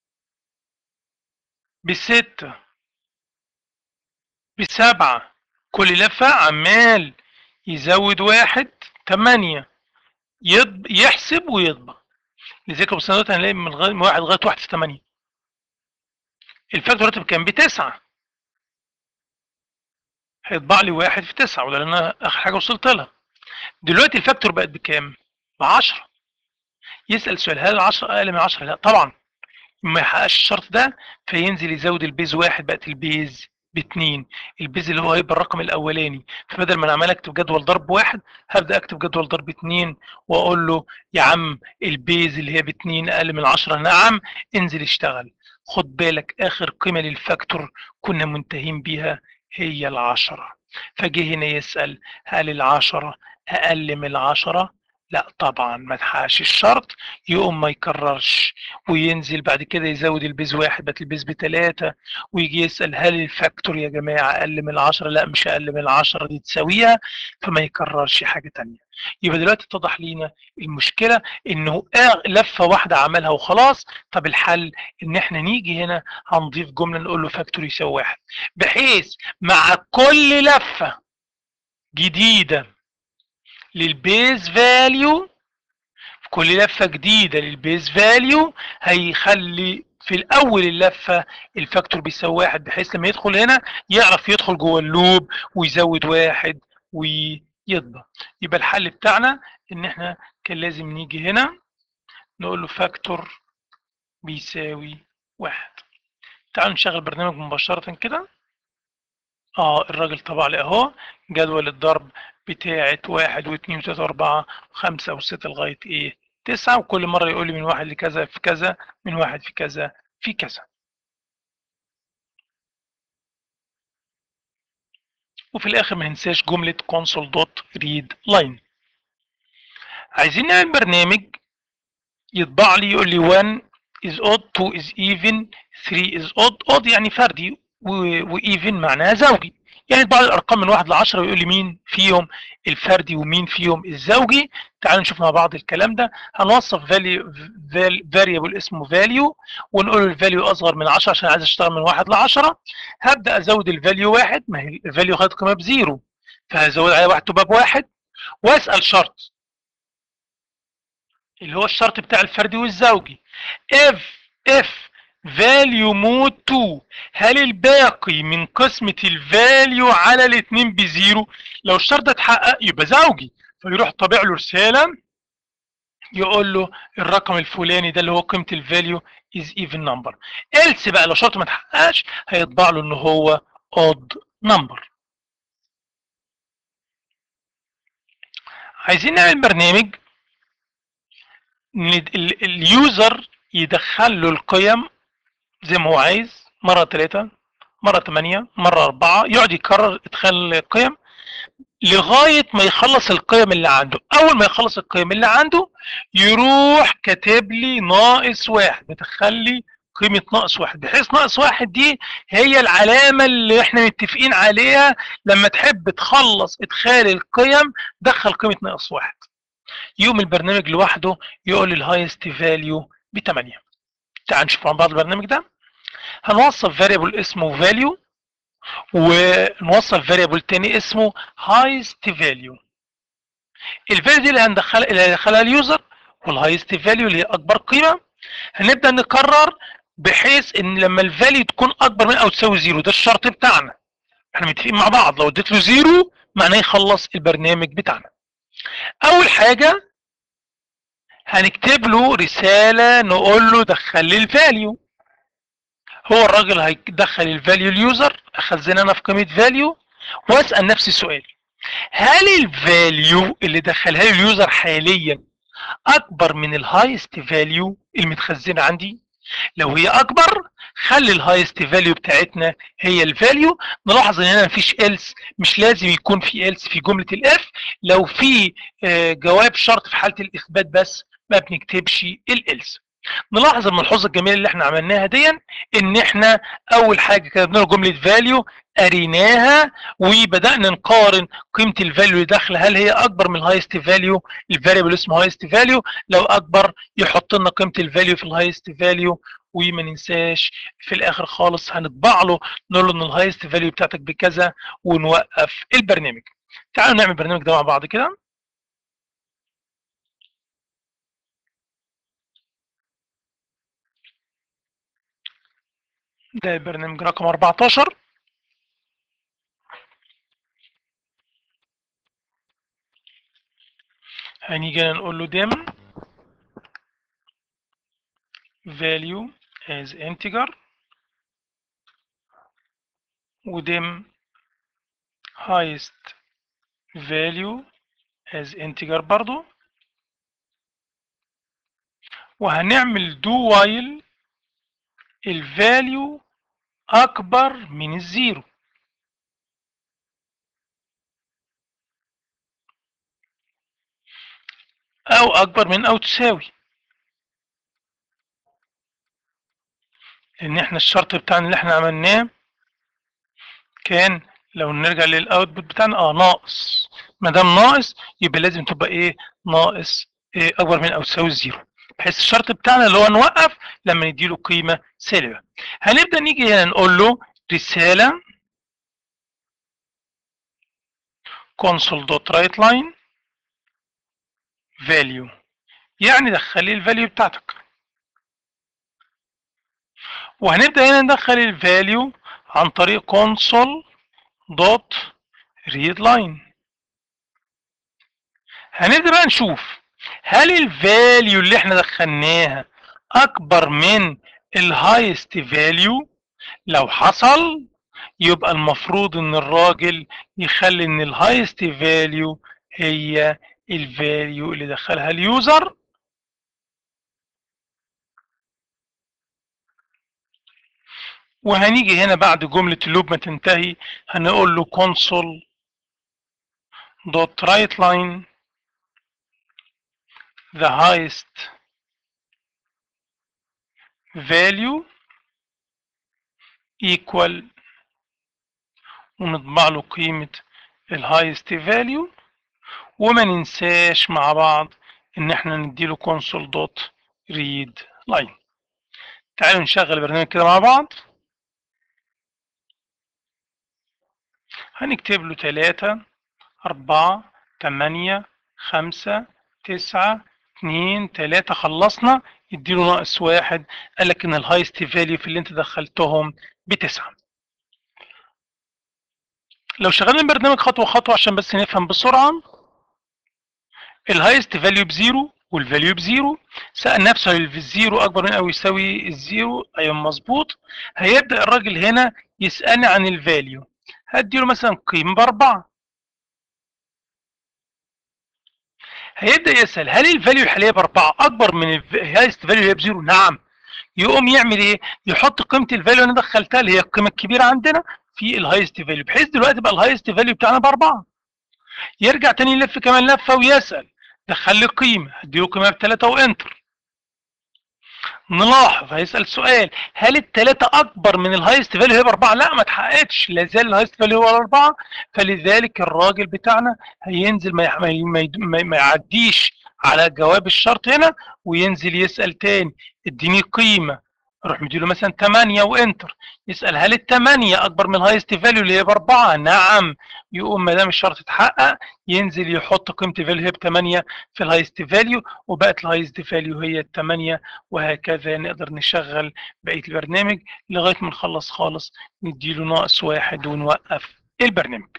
بستة بسبعة كل لفة عمال يزود واحد تمانية يض... يحسب ويطبع لذلك بالسنوات هنلاقي من غ- من واحد لغاية واحد في تمانية الفاكتور راتب كان بتسعة هيطبع لي واحد في تسعة وده لأن أنا آخر حاجة وصلت لها دلوقتي الفاكتور بقت بكام؟ بعشرة يسأل سؤال هل العشرة أقل من عشرة؟ لا طبعا ما يحققش الشرط ده فينزل يزود البيز واحد بقت البيز باتنين البيز اللي هو هيبقى الرقم الاولاني فبدل ما انا عمال اكتب جدول ضرب واحد هبدا اكتب جدول ضرب اتنين واقول له يا عم البيز اللي هي باتنين اقل من عشرة نعم انزل اشتغل خد بالك اخر قيمة للفاكتور كنا منتهين بيها هي العشرة فجه هنا يسأل هل العشرة اقل من العشرة لا طبعا ما تحققش الشرط يقوم ما يكررش وينزل بعد كده يزود البيز واحد بقت البيز بتلاتة ويجي يسأل هل الفاكتور يا جماعة أقل من العشرة لا مش أقل من العشرة دي تساويها فما يكررش حاجة تانية يبقى دلوقتي اتضح لينا المشكلة انه آه لفة واحدة عملها وخلاص طب الحل ان احنا نيجي هنا هنضيف جملة نقول له فاكتور يساوي واحد بحيث مع كل لفة جديدة للبيز فاليو في كل لفة جديدة للبيز فاليو هيخلي في الأول اللفة الفاكتور بيساوي واحد بحيث لما يدخل هنا يعرف يدخل جوه اللوب ويزود واحد ويطبع يبقى الحل بتاعنا إن إحنا كان لازم نيجي هنا نقول له فاكتور بيساوي واحد تعالوا نشغل برنامج مباشرة كده اه الراجل طبع لي اهو جدول الضرب بتاعة واحد واثنين وثلاثة واربعة وخمسة وستة لغاية ايه تسعة وكل مرة يقول لي من واحد لكذا في كذا من واحد في كذا في كذا وفي الاخر ما ننساش جملة console dot read line عايزين نعمل برنامج يطبع لي يقول لي 1 is odd 2 is even 3 is odd odd يعني فردي وايفن معناها زوجي يعني يطبع لي الارقام من 1 ل 10 ويقول لي مين فيهم الفردي ومين فيهم الزوجي تعالوا نشوف مع بعض الكلام ده هنوصف فاليو فاريبل اسمه فاليو ونقول له الفاليو اصغر من 10 عشان عايز اشتغل من 1 ل 10 هبدا ازود الفاليو واحد ما هي الفاليو خدت قيمه بزيرو فهزود عليها واحد تبقى بواحد واسال شرط اللي هو الشرط بتاع الفردي والزوجي if if value mode 2 هل الباقي من قسمة الفاليو على الاثنين بزيرو لو الشرط ده اتحقق يبقى زوجي فيروح طابع له رسالة يقول له الرقم الفلاني ده اللي هو قيمة الفاليو is even number else بقى لو شرط ما اتحققش هيطبع له ان هو odd number عايزين نعمل برنامج اليوزر يدخل له القيم زي ما هو عايز مرة ثلاثة مرة ثمانية مرة أربعة يقعد يكرر إدخال القيم لغاية ما يخلص القيم اللي عنده أول ما يخلص القيم اللي عنده يروح كاتب لي ناقص واحد مدخل لي قيمة ناقص واحد بحيث ناقص واحد دي هي العلامة اللي احنا متفقين عليها لما تحب تخلص إدخال القيم دخل قيمة ناقص واحد يقوم البرنامج لوحده يقول لي الهايست فاليو ب 8 تعال نشوف مع بعض البرنامج ده هنوصف فاريبل اسمه فاليو ونوصف فاريبل تاني اسمه highest value الفاليو دي اللي هندخل اللي هيدخلها اليوزر والهايست فاليو اللي هي اكبر قيمه هنبدا نكرر بحيث ان لما الفاليو تكون اكبر من او تساوي زيرو ده الشرط بتاعنا احنا متفقين مع بعض لو اديت له زيرو معناه يخلص البرنامج بتاعنا اول حاجه هنكتب له رساله نقول له دخل لي الفاليو هو الراجل هيدخل الفاليو اليوزر اخزن انا في قيمه فاليو واسال نفسي السؤال هل الفاليو اللي دخلها لي اليوزر حاليا اكبر من الهايست فاليو المتخزنه عندي لو هي اكبر خلي الهايست فاليو بتاعتنا هي الفاليو نلاحظ ان هنا مفيش else مش لازم يكون في else في جمله الاف لو في جواب شرط في حاله الاثبات بس ما بنكتبش الelse نلاحظ الملحوظه الجميله اللي احنا عملناها دي ان احنا اول حاجه كتبنا له جمله فاليو قريناها وبدانا نقارن قيمه الفاليو اللي داخله هل هي اكبر من الهايست فاليو الفاريبل اسمه هايست فاليو لو اكبر يحط لنا قيمه الفاليو في الهايست فاليو وما ننساش في الاخر خالص هنطبع له نقول له ان الهايست فاليو بتاعتك بكذا ونوقف البرنامج تعالوا نعمل البرنامج ده مع بعض كده ده البرنامج رقم 14 هنيجي نقول له dim value as integer وdim highest value as integer برضو وهنعمل do while الفاليو اكبر من الزيرو او اكبر من او تساوي لان احنا الشرط بتاعنا اللي احنا عملناه كان لو نرجع للاوتبوت بتاعنا اه ناقص ما دام ناقص يبقى لازم تبقى ايه ناقص إيه اكبر من او تساوي الزيرو بحيث الشرط بتاعنا اللي هو نوقف لما نديله قيمه سالبه هنبدا نيجي هنا نقول له رساله console.writeLine value يعني دخل لي الفاليو بتاعتك وهنبدا هنا ندخل الفاليو عن طريق console دوت read line هنبدا بقى نشوف هل الفاليو اللي احنا دخلناها اكبر من الهايست فاليو لو حصل يبقى المفروض ان الراجل يخلي ان الهايست فاليو هي الفاليو اللي دخلها اليوزر وهنيجي هنا بعد جملة اللوب ما تنتهي هنقول له console dot write line the highest value equal ونطبع له قيمة الهايست فاليو وما ننساش مع بعض ان احنا نديله console dot read line تعالوا نشغل البرنامج كده مع بعض هنكتب له تلاتة أربعة تمانية خمسة تسعة اتنين تلاتة خلصنا يديله ناقص واحد قال لك إن الهايست فاليو في اللي أنت دخلتهم بتسعة لو شغلنا البرنامج خطوة خطوة عشان بس نفهم بسرعة الهايست فاليو بزيرو والفاليو بزيرو سأل نفسه هل الزيرو أكبر من أو يساوي الزيرو أيوة مظبوط هيبدأ الراجل هنا يسألني عن الفاليو هديله مثلا قيمة بأربعة هيبدأ يسأل هل الفاليو الحالية بأربعة أكبر من الهايست فاليو اللي هي بزيرو؟ نعم يقوم يعمل إيه؟ يحط قيمة الفاليو اللي أنا دخلتها اللي هي القيمة الكبيرة عندنا في الهايست فاليو بحيث دلوقتي بقى الهايست فاليو بتاعنا بأربعة يرجع تاني يلف كمان لفة ويسأل دخل لي قيمة هديله قيمة بثلاثة وانتر نلاحظ هيسأل سؤال هل الثلاثة أكبر من الهايست فاليو هي بأربعة؟ لا ما اتحققتش لا زال الهايست فاليو هو أربعة فلذلك الراجل بتاعنا هينزل ما, يح... ما, ما, ما يعديش على جواب الشرط هنا وينزل يسأل تاني اديني قيمة اروح مديله مثلا 8 وانتر يسال هل الثمانية اكبر من الهايست فاليو اللي هي باربعه نعم يقوم ما دام الشرط اتحقق ينزل يحط قيمه الفاليو هي ب 8 في الهايست فاليو وبقت الهايست فاليو هي ال 8 وهكذا نقدر نشغل بقيه البرنامج لغايه ما نخلص خالص نديله ناقص واحد ونوقف البرنامج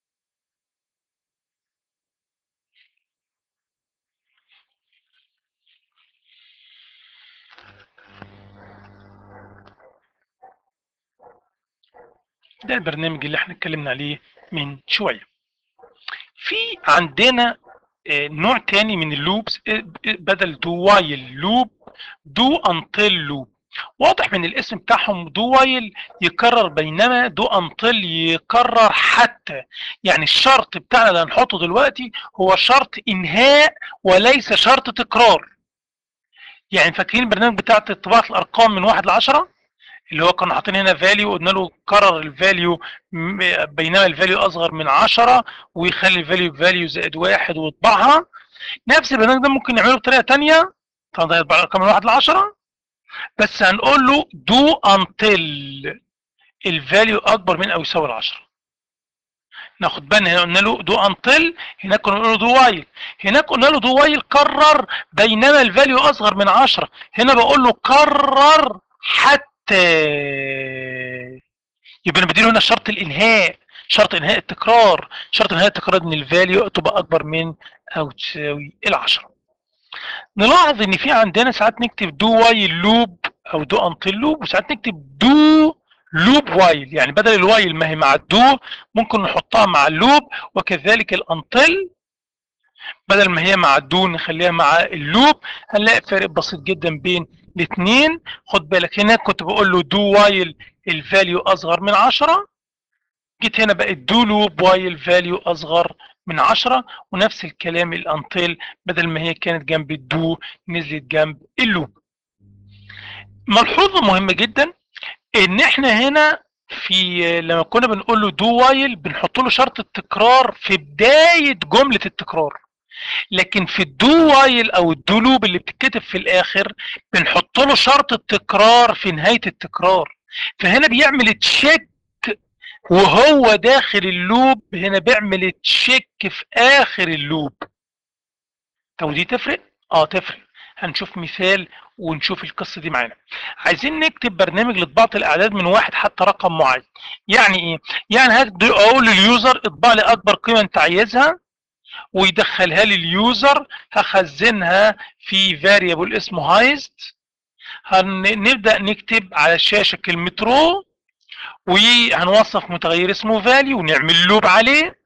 ده البرنامج اللي احنا اتكلمنا عليه من شويه في عندنا نوع تاني من اللوبس بدل دو وايل لوب دو انتل لوب واضح من الاسم بتاعهم دو وايل يكرر بينما دو انتل يكرر حتى يعني الشرط بتاعنا اللي هنحطه دلوقتي هو شرط انهاء وليس شرط تكرار يعني فاكرين البرنامج بتاع طباعه الارقام من واحد لعشرة اللي هو كنا حاطين هنا فاليو قلنا له كرر الفاليو بينما الفاليو اصغر من 10 ويخلي الفاليو بفاليو زائد واحد ويطبعها نفس البرنامج ده ممكن نعمله بطريقه ثانيه طبعا ده يطبع الارقام من 1 ل 10 بس هنقول له دو انتل الفاليو اكبر من او يساوي ال 10 ناخد بالنا هنا قلنا له دو انتل هناك كنا بنقول له دو وايل هناك قلنا له دو وايل كرر بينما الفاليو اصغر من 10 هنا بقول له كرر حتى يبقى انا بديله هنا شرط الانهاء شرط انهاء التكرار شرط انهاء التكرار ان الفاليو تبقى اكبر من او تساوي العشرة نلاحظ ان في عندنا ساعات نكتب دو وايل لوب او دو انتل لوب وساعات نكتب دو لوب وايل يعني بدل الوايل ما هي مع الدو ممكن نحطها مع اللوب وكذلك الانتل بدل ما هي مع الدو نخليها مع اللوب هنلاقي فارق بسيط جدا بين الاثنين خد بالك هناك كنت بقول له دو وايل الفاليو اصغر من 10 جيت هنا بقت دو لوب وايل فاليو اصغر من 10 ونفس الكلام الانتل بدل ما هي كانت جنب الدو نزلت جنب اللوب ملحوظه مهمه جدا ان احنا هنا في لما كنا بنقول له دو وايل بنحط له شرط التكرار في بدايه جمله التكرار لكن في الدو وايل او الدو لوب اللي بتتكتب في الاخر بنحط له شرط التكرار في نهايه التكرار فهنا بيعمل تشيك وهو داخل اللوب هنا بيعمل تشيك في اخر اللوب طب ودي تفرق اه تفرق هنشوف مثال ونشوف القصه دي معانا عايزين نكتب برنامج لطباعه الاعداد من واحد حتى رقم معين يعني ايه يعني هدي اقول لليوزر اطبع لي اكبر قيمه انت عايزها ويدخلها لي اليوزر هخزنها في فاريبل اسمه هايست هنبدا نكتب على الشاشه كلمه رو وهنوصف متغير اسمه فاليو ونعمل لوب عليه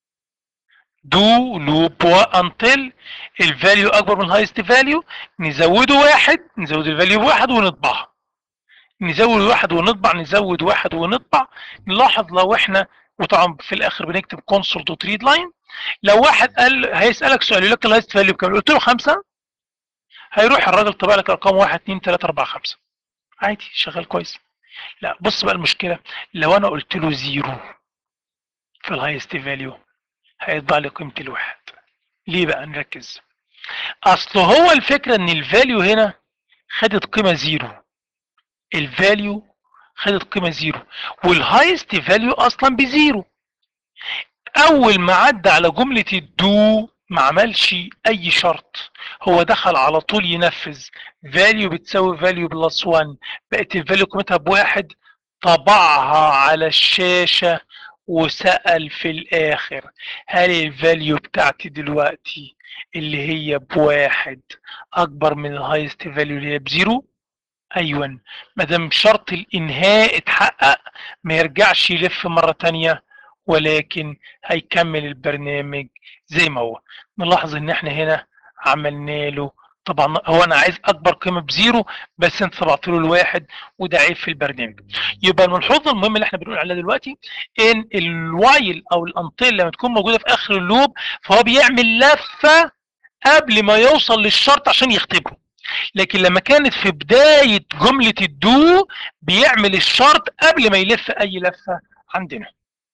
دو لوب انتل الفاليو اكبر من الهايست فاليو نزوده واحد نزود الفاليو بواحد ونطبعها نزود واحد ونطبع نزود واحد ونطبع نلاحظ لو احنا وطبعا في الاخر بنكتب كونسول دوت ريد لاين لو واحد قال هيسالك سؤال يقول لك الهايست فاليو بكام قلت له خمسه هيروح الراجل طبع لك ارقام 1 2 3 4 5 عادي شغال كويس لا بص بقى المشكله لو انا قلت له زيرو في الهايست فاليو هيطبع لي قيمه الواحد ليه بقى نركز اصل هو الفكره ان الفاليو هنا خدت قيمه زيرو الفاليو خدت قيمه زيرو والهايست فاليو اصلا بزيرو اول ما عدى على جمله الدو ما عملش اي شرط هو دخل على طول ينفذ فاليو بتساوي فاليو بلس 1 بقت الفاليو قيمتها بواحد طبعها على الشاشه وسال في الاخر هل الفاليو بتاعتي دلوقتي اللي هي بواحد اكبر من الهايست فاليو اللي هي بزيرو ايوه ما دام شرط الانهاء اتحقق ما يرجعش يلف مره تانية ولكن هيكمل البرنامج زي ما هو نلاحظ ان احنا هنا عملنا له طبعا هو انا عايز اكبر قيمه بزيرو بس انت طبعت له الواحد وده عيب في البرنامج يبقى الملحوظه المهمه اللي احنا بنقول عليها دلوقتي ان الوايل او الانطيل لما تكون موجوده في اخر اللوب فهو بيعمل لفه قبل ما يوصل للشرط عشان يختبره لكن لما كانت في بدايه جمله الدو بيعمل الشرط قبل ما يلف اي لفه عندنا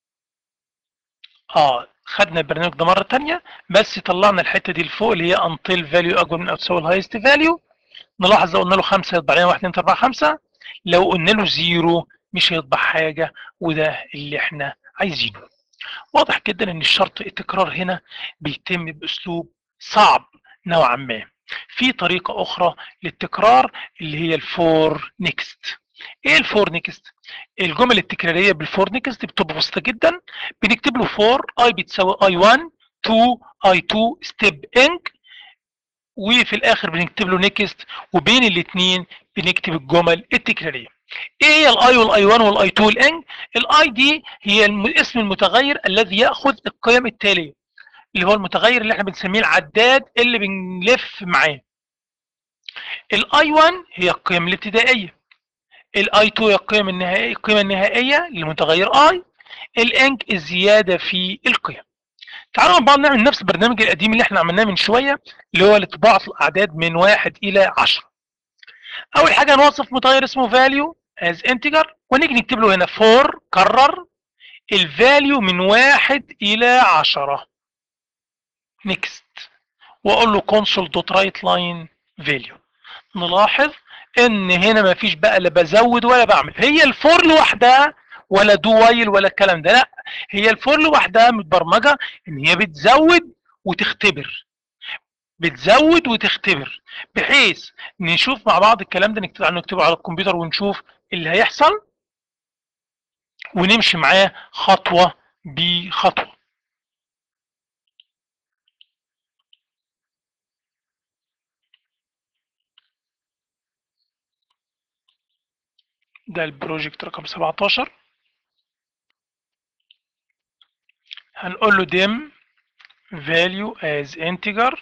اه خدنا البرنامج ده مره ثانيه بس طلعنا الحته دي لفوق اللي هي انتل فاليو اكبر من او تساوي الهايست فاليو نلاحظ لو قلنا له 5 يطبع لنا 1 2 3 4 5 لو قلنا له 0 مش هيطبع حاجه وده اللي احنا عايزينه واضح جدا ان الشرط التكرار هنا بيتم باسلوب صعب نوعا ما في طريقه اخرى للتكرار اللي هي الفور نيكست ايه الفور نيكست الجمل التكراريه بالفور نيكست بتبقى بسيطه جدا بنكتب له فور اي بتساوي اي 1 2 اي 2 ستيب انك وفي الاخر بنكتب له نيكست وبين الاثنين بنكتب الجمل التكراريه ايه هي الاي والاي 1 والاي 2 والانج الاي دي هي الاسم المتغير الذي ياخذ القيم التاليه اللي هو المتغير اللي احنا بنسميه العداد اللي بنلف معاه الاي 1 هي القيم الابتدائيه الاي 2 هي القيم النهائيه القيمه النهائيه للمتغير اي الانك الزياده في القيم تعالوا بقى نعمل نفس البرنامج القديم اللي احنا عملناه من شويه اللي هو لطباعه الاعداد من واحد الى 10 اول حاجه هنوصف متغير اسمه فاليو as integer ونيجي نكتب له هنا for كرر الفاليو من واحد الى عشرة next واقول له console dot write line value نلاحظ ان هنا ما فيش بقى لا بزود ولا بعمل هي الفور لوحدها ولا دو وايل ولا الكلام ده لا هي الفور لوحدها متبرمجه ان هي بتزود وتختبر بتزود وتختبر بحيث نشوف مع بعض الكلام ده نكتب نكتبه على الكمبيوتر ونشوف اللي هيحصل ونمشي معاه خطوه بخطوه ده البروجكت رقم 17 هنقول له dim value as integer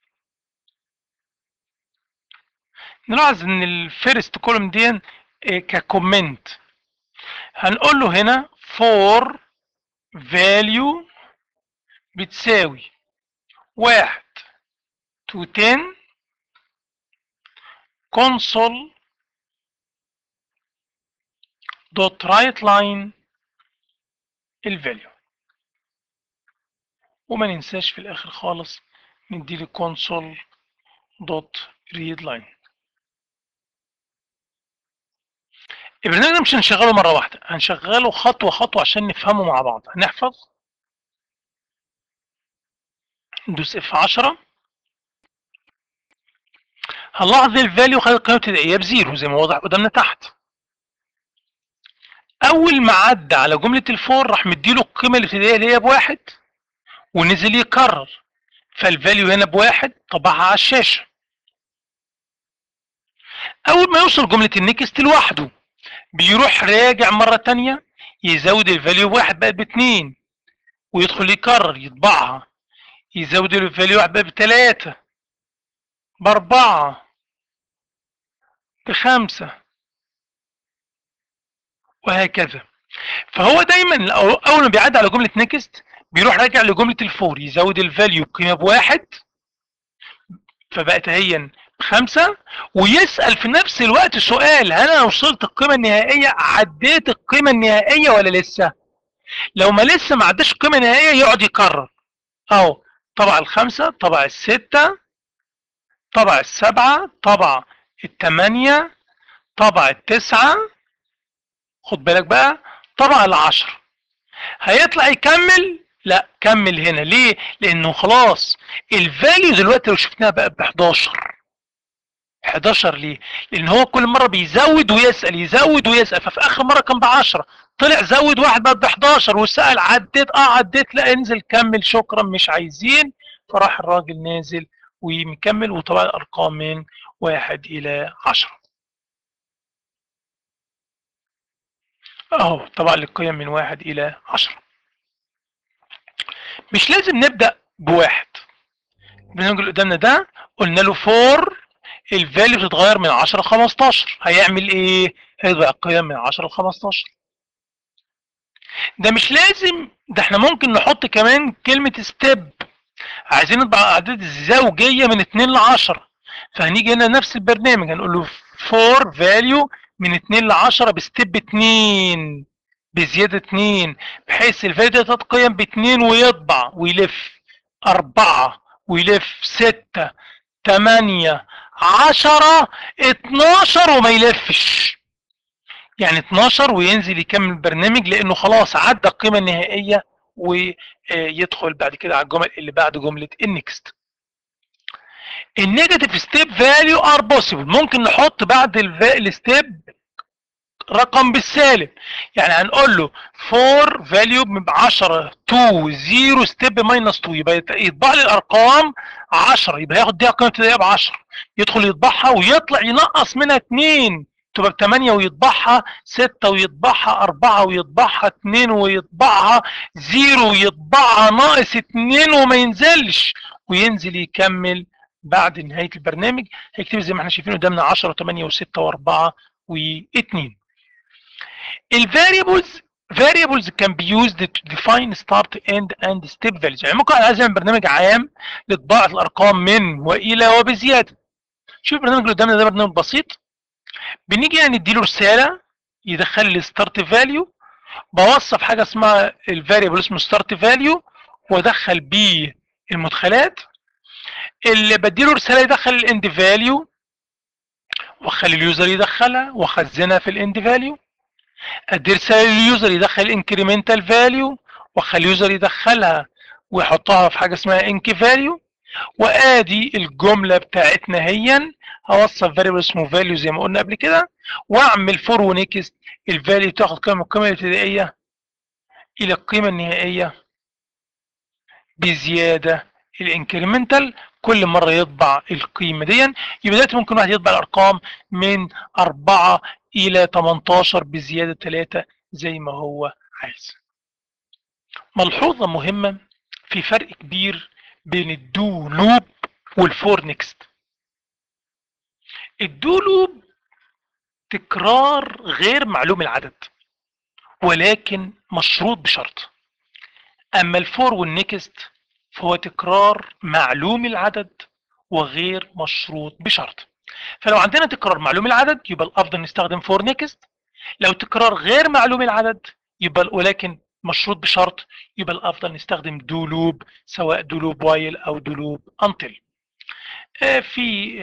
نلاحظ ان الفيرست كولوم دي ككومنت هنقول له هنا for value بتساوي واحد to 10 console dot write line الفاليو وما ننساش في الاخر خالص ندي له console dot read line البرنامج ده مش هنشغله مره واحده هنشغله خطوه خطوه عشان نفهمه مع بعض هنحفظ ندوس اف 10 هنلاحظ الفاليو خد القيمه الابتدائيه بزيرو زي ما واضح قدامنا تحت اول ما عدى على جمله الفور راح مديله القيمه الابتدائيه اللي هي بواحد ونزل يكرر فالفاليو هنا بواحد طبعها على الشاشه اول ما يوصل جمله النكست لوحده بيروح راجع مره تانية يزود الفاليو بواحد بقت باتنين ويدخل يكرر يطبعها يزود الفاليو واحد بقت بتلاته باربعه بخمسه وهكذا فهو دايما اول ما بيعدي على جمله نكست بيروح راجع لجمله الفور يزود الفاليو قيمه بواحد فبقت هي بخمسه ويسال في نفس الوقت سؤال هل انا وصلت القيمه النهائيه عديت القيمه النهائيه ولا لسه؟ لو ما لسه ما عداش القيمه النهائيه يقعد يكرر اهو طبع الخمسه طبع السته طبع السبعه طبع الثمانيه طبع التسعه خد بالك بقى طبعا العشر هيطلع يكمل لا كمل هنا ليه لانه خلاص الفاليو دلوقتي لو شفناها بقى ب 11 11 ليه لان هو كل مره بيزود ويسال يزود ويسال ففي اخر مره كان ب 10 طلع زود واحد بقى ب 11 وسال عديت اه عديت لا انزل كمل شكرا مش عايزين فراح الراجل نازل ومكمل وطبعا الارقام من واحد الى 10 اهو طبعا القيم من واحد الى عشرة مش لازم نبدأ بواحد البرنامج اللي قدامنا ده قلنا له فور الفاليو بتتغير من 10 ل 15 هيعمل ايه؟ هيضيع القيم من 10 ل 15 ده مش لازم ده احنا ممكن نحط كمان كلمة ستيب عايزين نطبع اعداد الزوجية من 2 ل 10 فهنيجي هنا نفس البرنامج هنقول له فور فاليو من 2 ل 10 بستيب 2 بزياده 2 بحيث الفاليو ده تتقيم ب 2 ويطبع ويلف 4 ويلف 6 8 10 12 وما يلفش يعني 12 وينزل يكمل البرنامج لانه خلاص عدى القيمه النهائيه ويدخل بعد كده على الجمل اللي بعد جمله النكست النيجاتيف ستيب فاليو ار بوسيبل ممكن نحط بعد الستيب رقم بالسالب يعني هنقول له 4 فاليو ب 10 2 0 ستيب ماينس 2 يبقى يطبع لي الارقام 10 يبقى هياخد دي قيمه ابتدائيه ب 10 يدخل يطبعها ويطلع ينقص منها 2 تبقى ب 8 ويطبعها 6 ويطبعها 4 ويطبعها 2 ويطبعها 0 ويطبعها ناقص 2 وما ينزلش وينزل يكمل بعد نهايه البرنامج هيكتب زي ما احنا شايفين قدامنا 10 و8 و6 و4 و2 الفاريبلز variables can be used to define start end and step values يعني ممكن عايز اعمل برنامج عام لطباعه الارقام من والى وبزياده شوف البرنامج اللي قدامنا ده برنامج بسيط بنيجي يعني نديله رساله يدخل لي ستارت فاليو بوصف حاجه اسمها الفاريبل اسمه ستارت فاليو وادخل بيه المدخلات اللي بديله رساله يدخل الاند فاليو واخلي اليوزر يدخلها واخزنها في الاند فاليو ادي رساله لليوزر يدخل الانكريمنتال فاليو واخلي اليوزر يدخلها ويحطها في حاجه اسمها انك فاليو وادي الجمله بتاعتنا هي هوصف فاريبل اسمه فاليو زي ما قلنا قبل كده واعمل فور ونيكست الفاليو تاخد قيمه القيمه الابتدائيه الى القيمه النهائيه بزياده الانكريمنتال كل مره يطبع القيمه دي يبقى دلوقتي ممكن واحد يطبع الارقام من 4 الى 18 بزياده 3 زي ما هو عايز ملحوظه مهمه في فرق كبير بين الدو لوب والفور نيكست الدو لوب تكرار غير معلوم العدد ولكن مشروط بشرط اما الفور والنيكست فهو تكرار معلوم العدد وغير مشروط بشرط فلو عندنا تكرار معلوم العدد يبقى الافضل نستخدم فور نيكست لو تكرار غير معلوم العدد يبقى ولكن مشروط بشرط يبقى الافضل نستخدم دو لوب سواء دو لوب وايل او دو لوب انتل في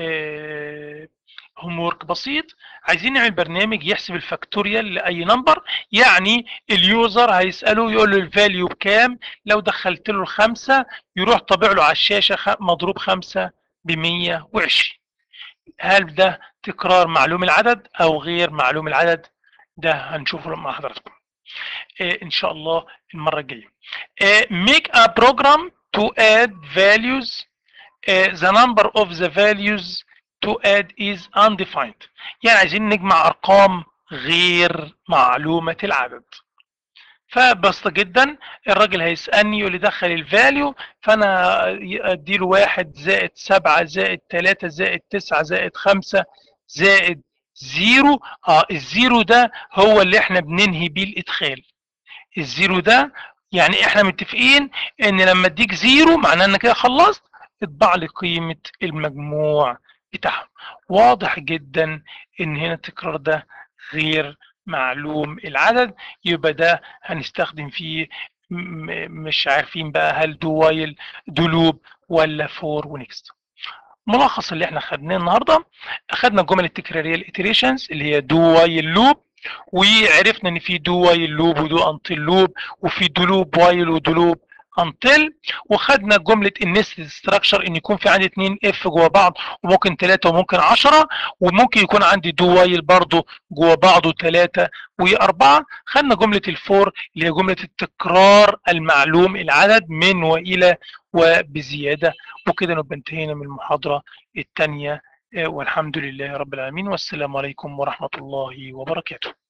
هوم ورك بسيط عايزين نعمل برنامج يحسب الفاكتوريال لاي نمبر يعني اليوزر هيساله يقول له الفاليو بكام لو دخلت له الخمسه يروح طابع له على الشاشه مضروب خمسه ب 120 هل ده تكرار معلوم العدد او غير معلوم العدد ده هنشوفه مع حضراتكم ان شاء الله المره الجايه make a program to add values the number of the values to add is undefined يعني عايزين نجمع ارقام غير معلومه العدد فبسيطه جدا الراجل هيسالني يقول لي دخل الفاليو فانا اديله واحد زائد سبعة زائد ثلاثة زائد تسعة زائد خمسة زائد زيرو اه الزيرو ده هو اللي احنا بننهي بيه الادخال الزيرو ده يعني احنا متفقين ان لما اديك زيرو معناه ان كده خلصت اطبع لي قيمه المجموع بتاعهم واضح جدا ان هنا التكرار ده غير معلوم العدد يبقى ده هنستخدم فيه مش عارفين بقى هل دو وايل دو لوب ولا فور ونكست ملخص اللي احنا خدناه النهارده اخدنا الجمل التكراريه الاتريشنز اللي هي دو وايل لوب وعرفنا ان في دو وايل لوب ودو انتل لوب وفي دو لوب وايل ودو لوب انتل وخدنا جمله النستد ستراكشر ان يكون في عندي اثنين اف جوه بعض وممكن ثلاثه وممكن 10 وممكن يكون عندي دو وايل برضه جوه بعضه ثلاثه واربعه خدنا جمله الفور اللي هي جمله التكرار المعلوم العدد من والى وبزياده وكده نبقى انتهينا من المحاضره الثانيه والحمد لله رب العالمين والسلام عليكم ورحمه الله وبركاته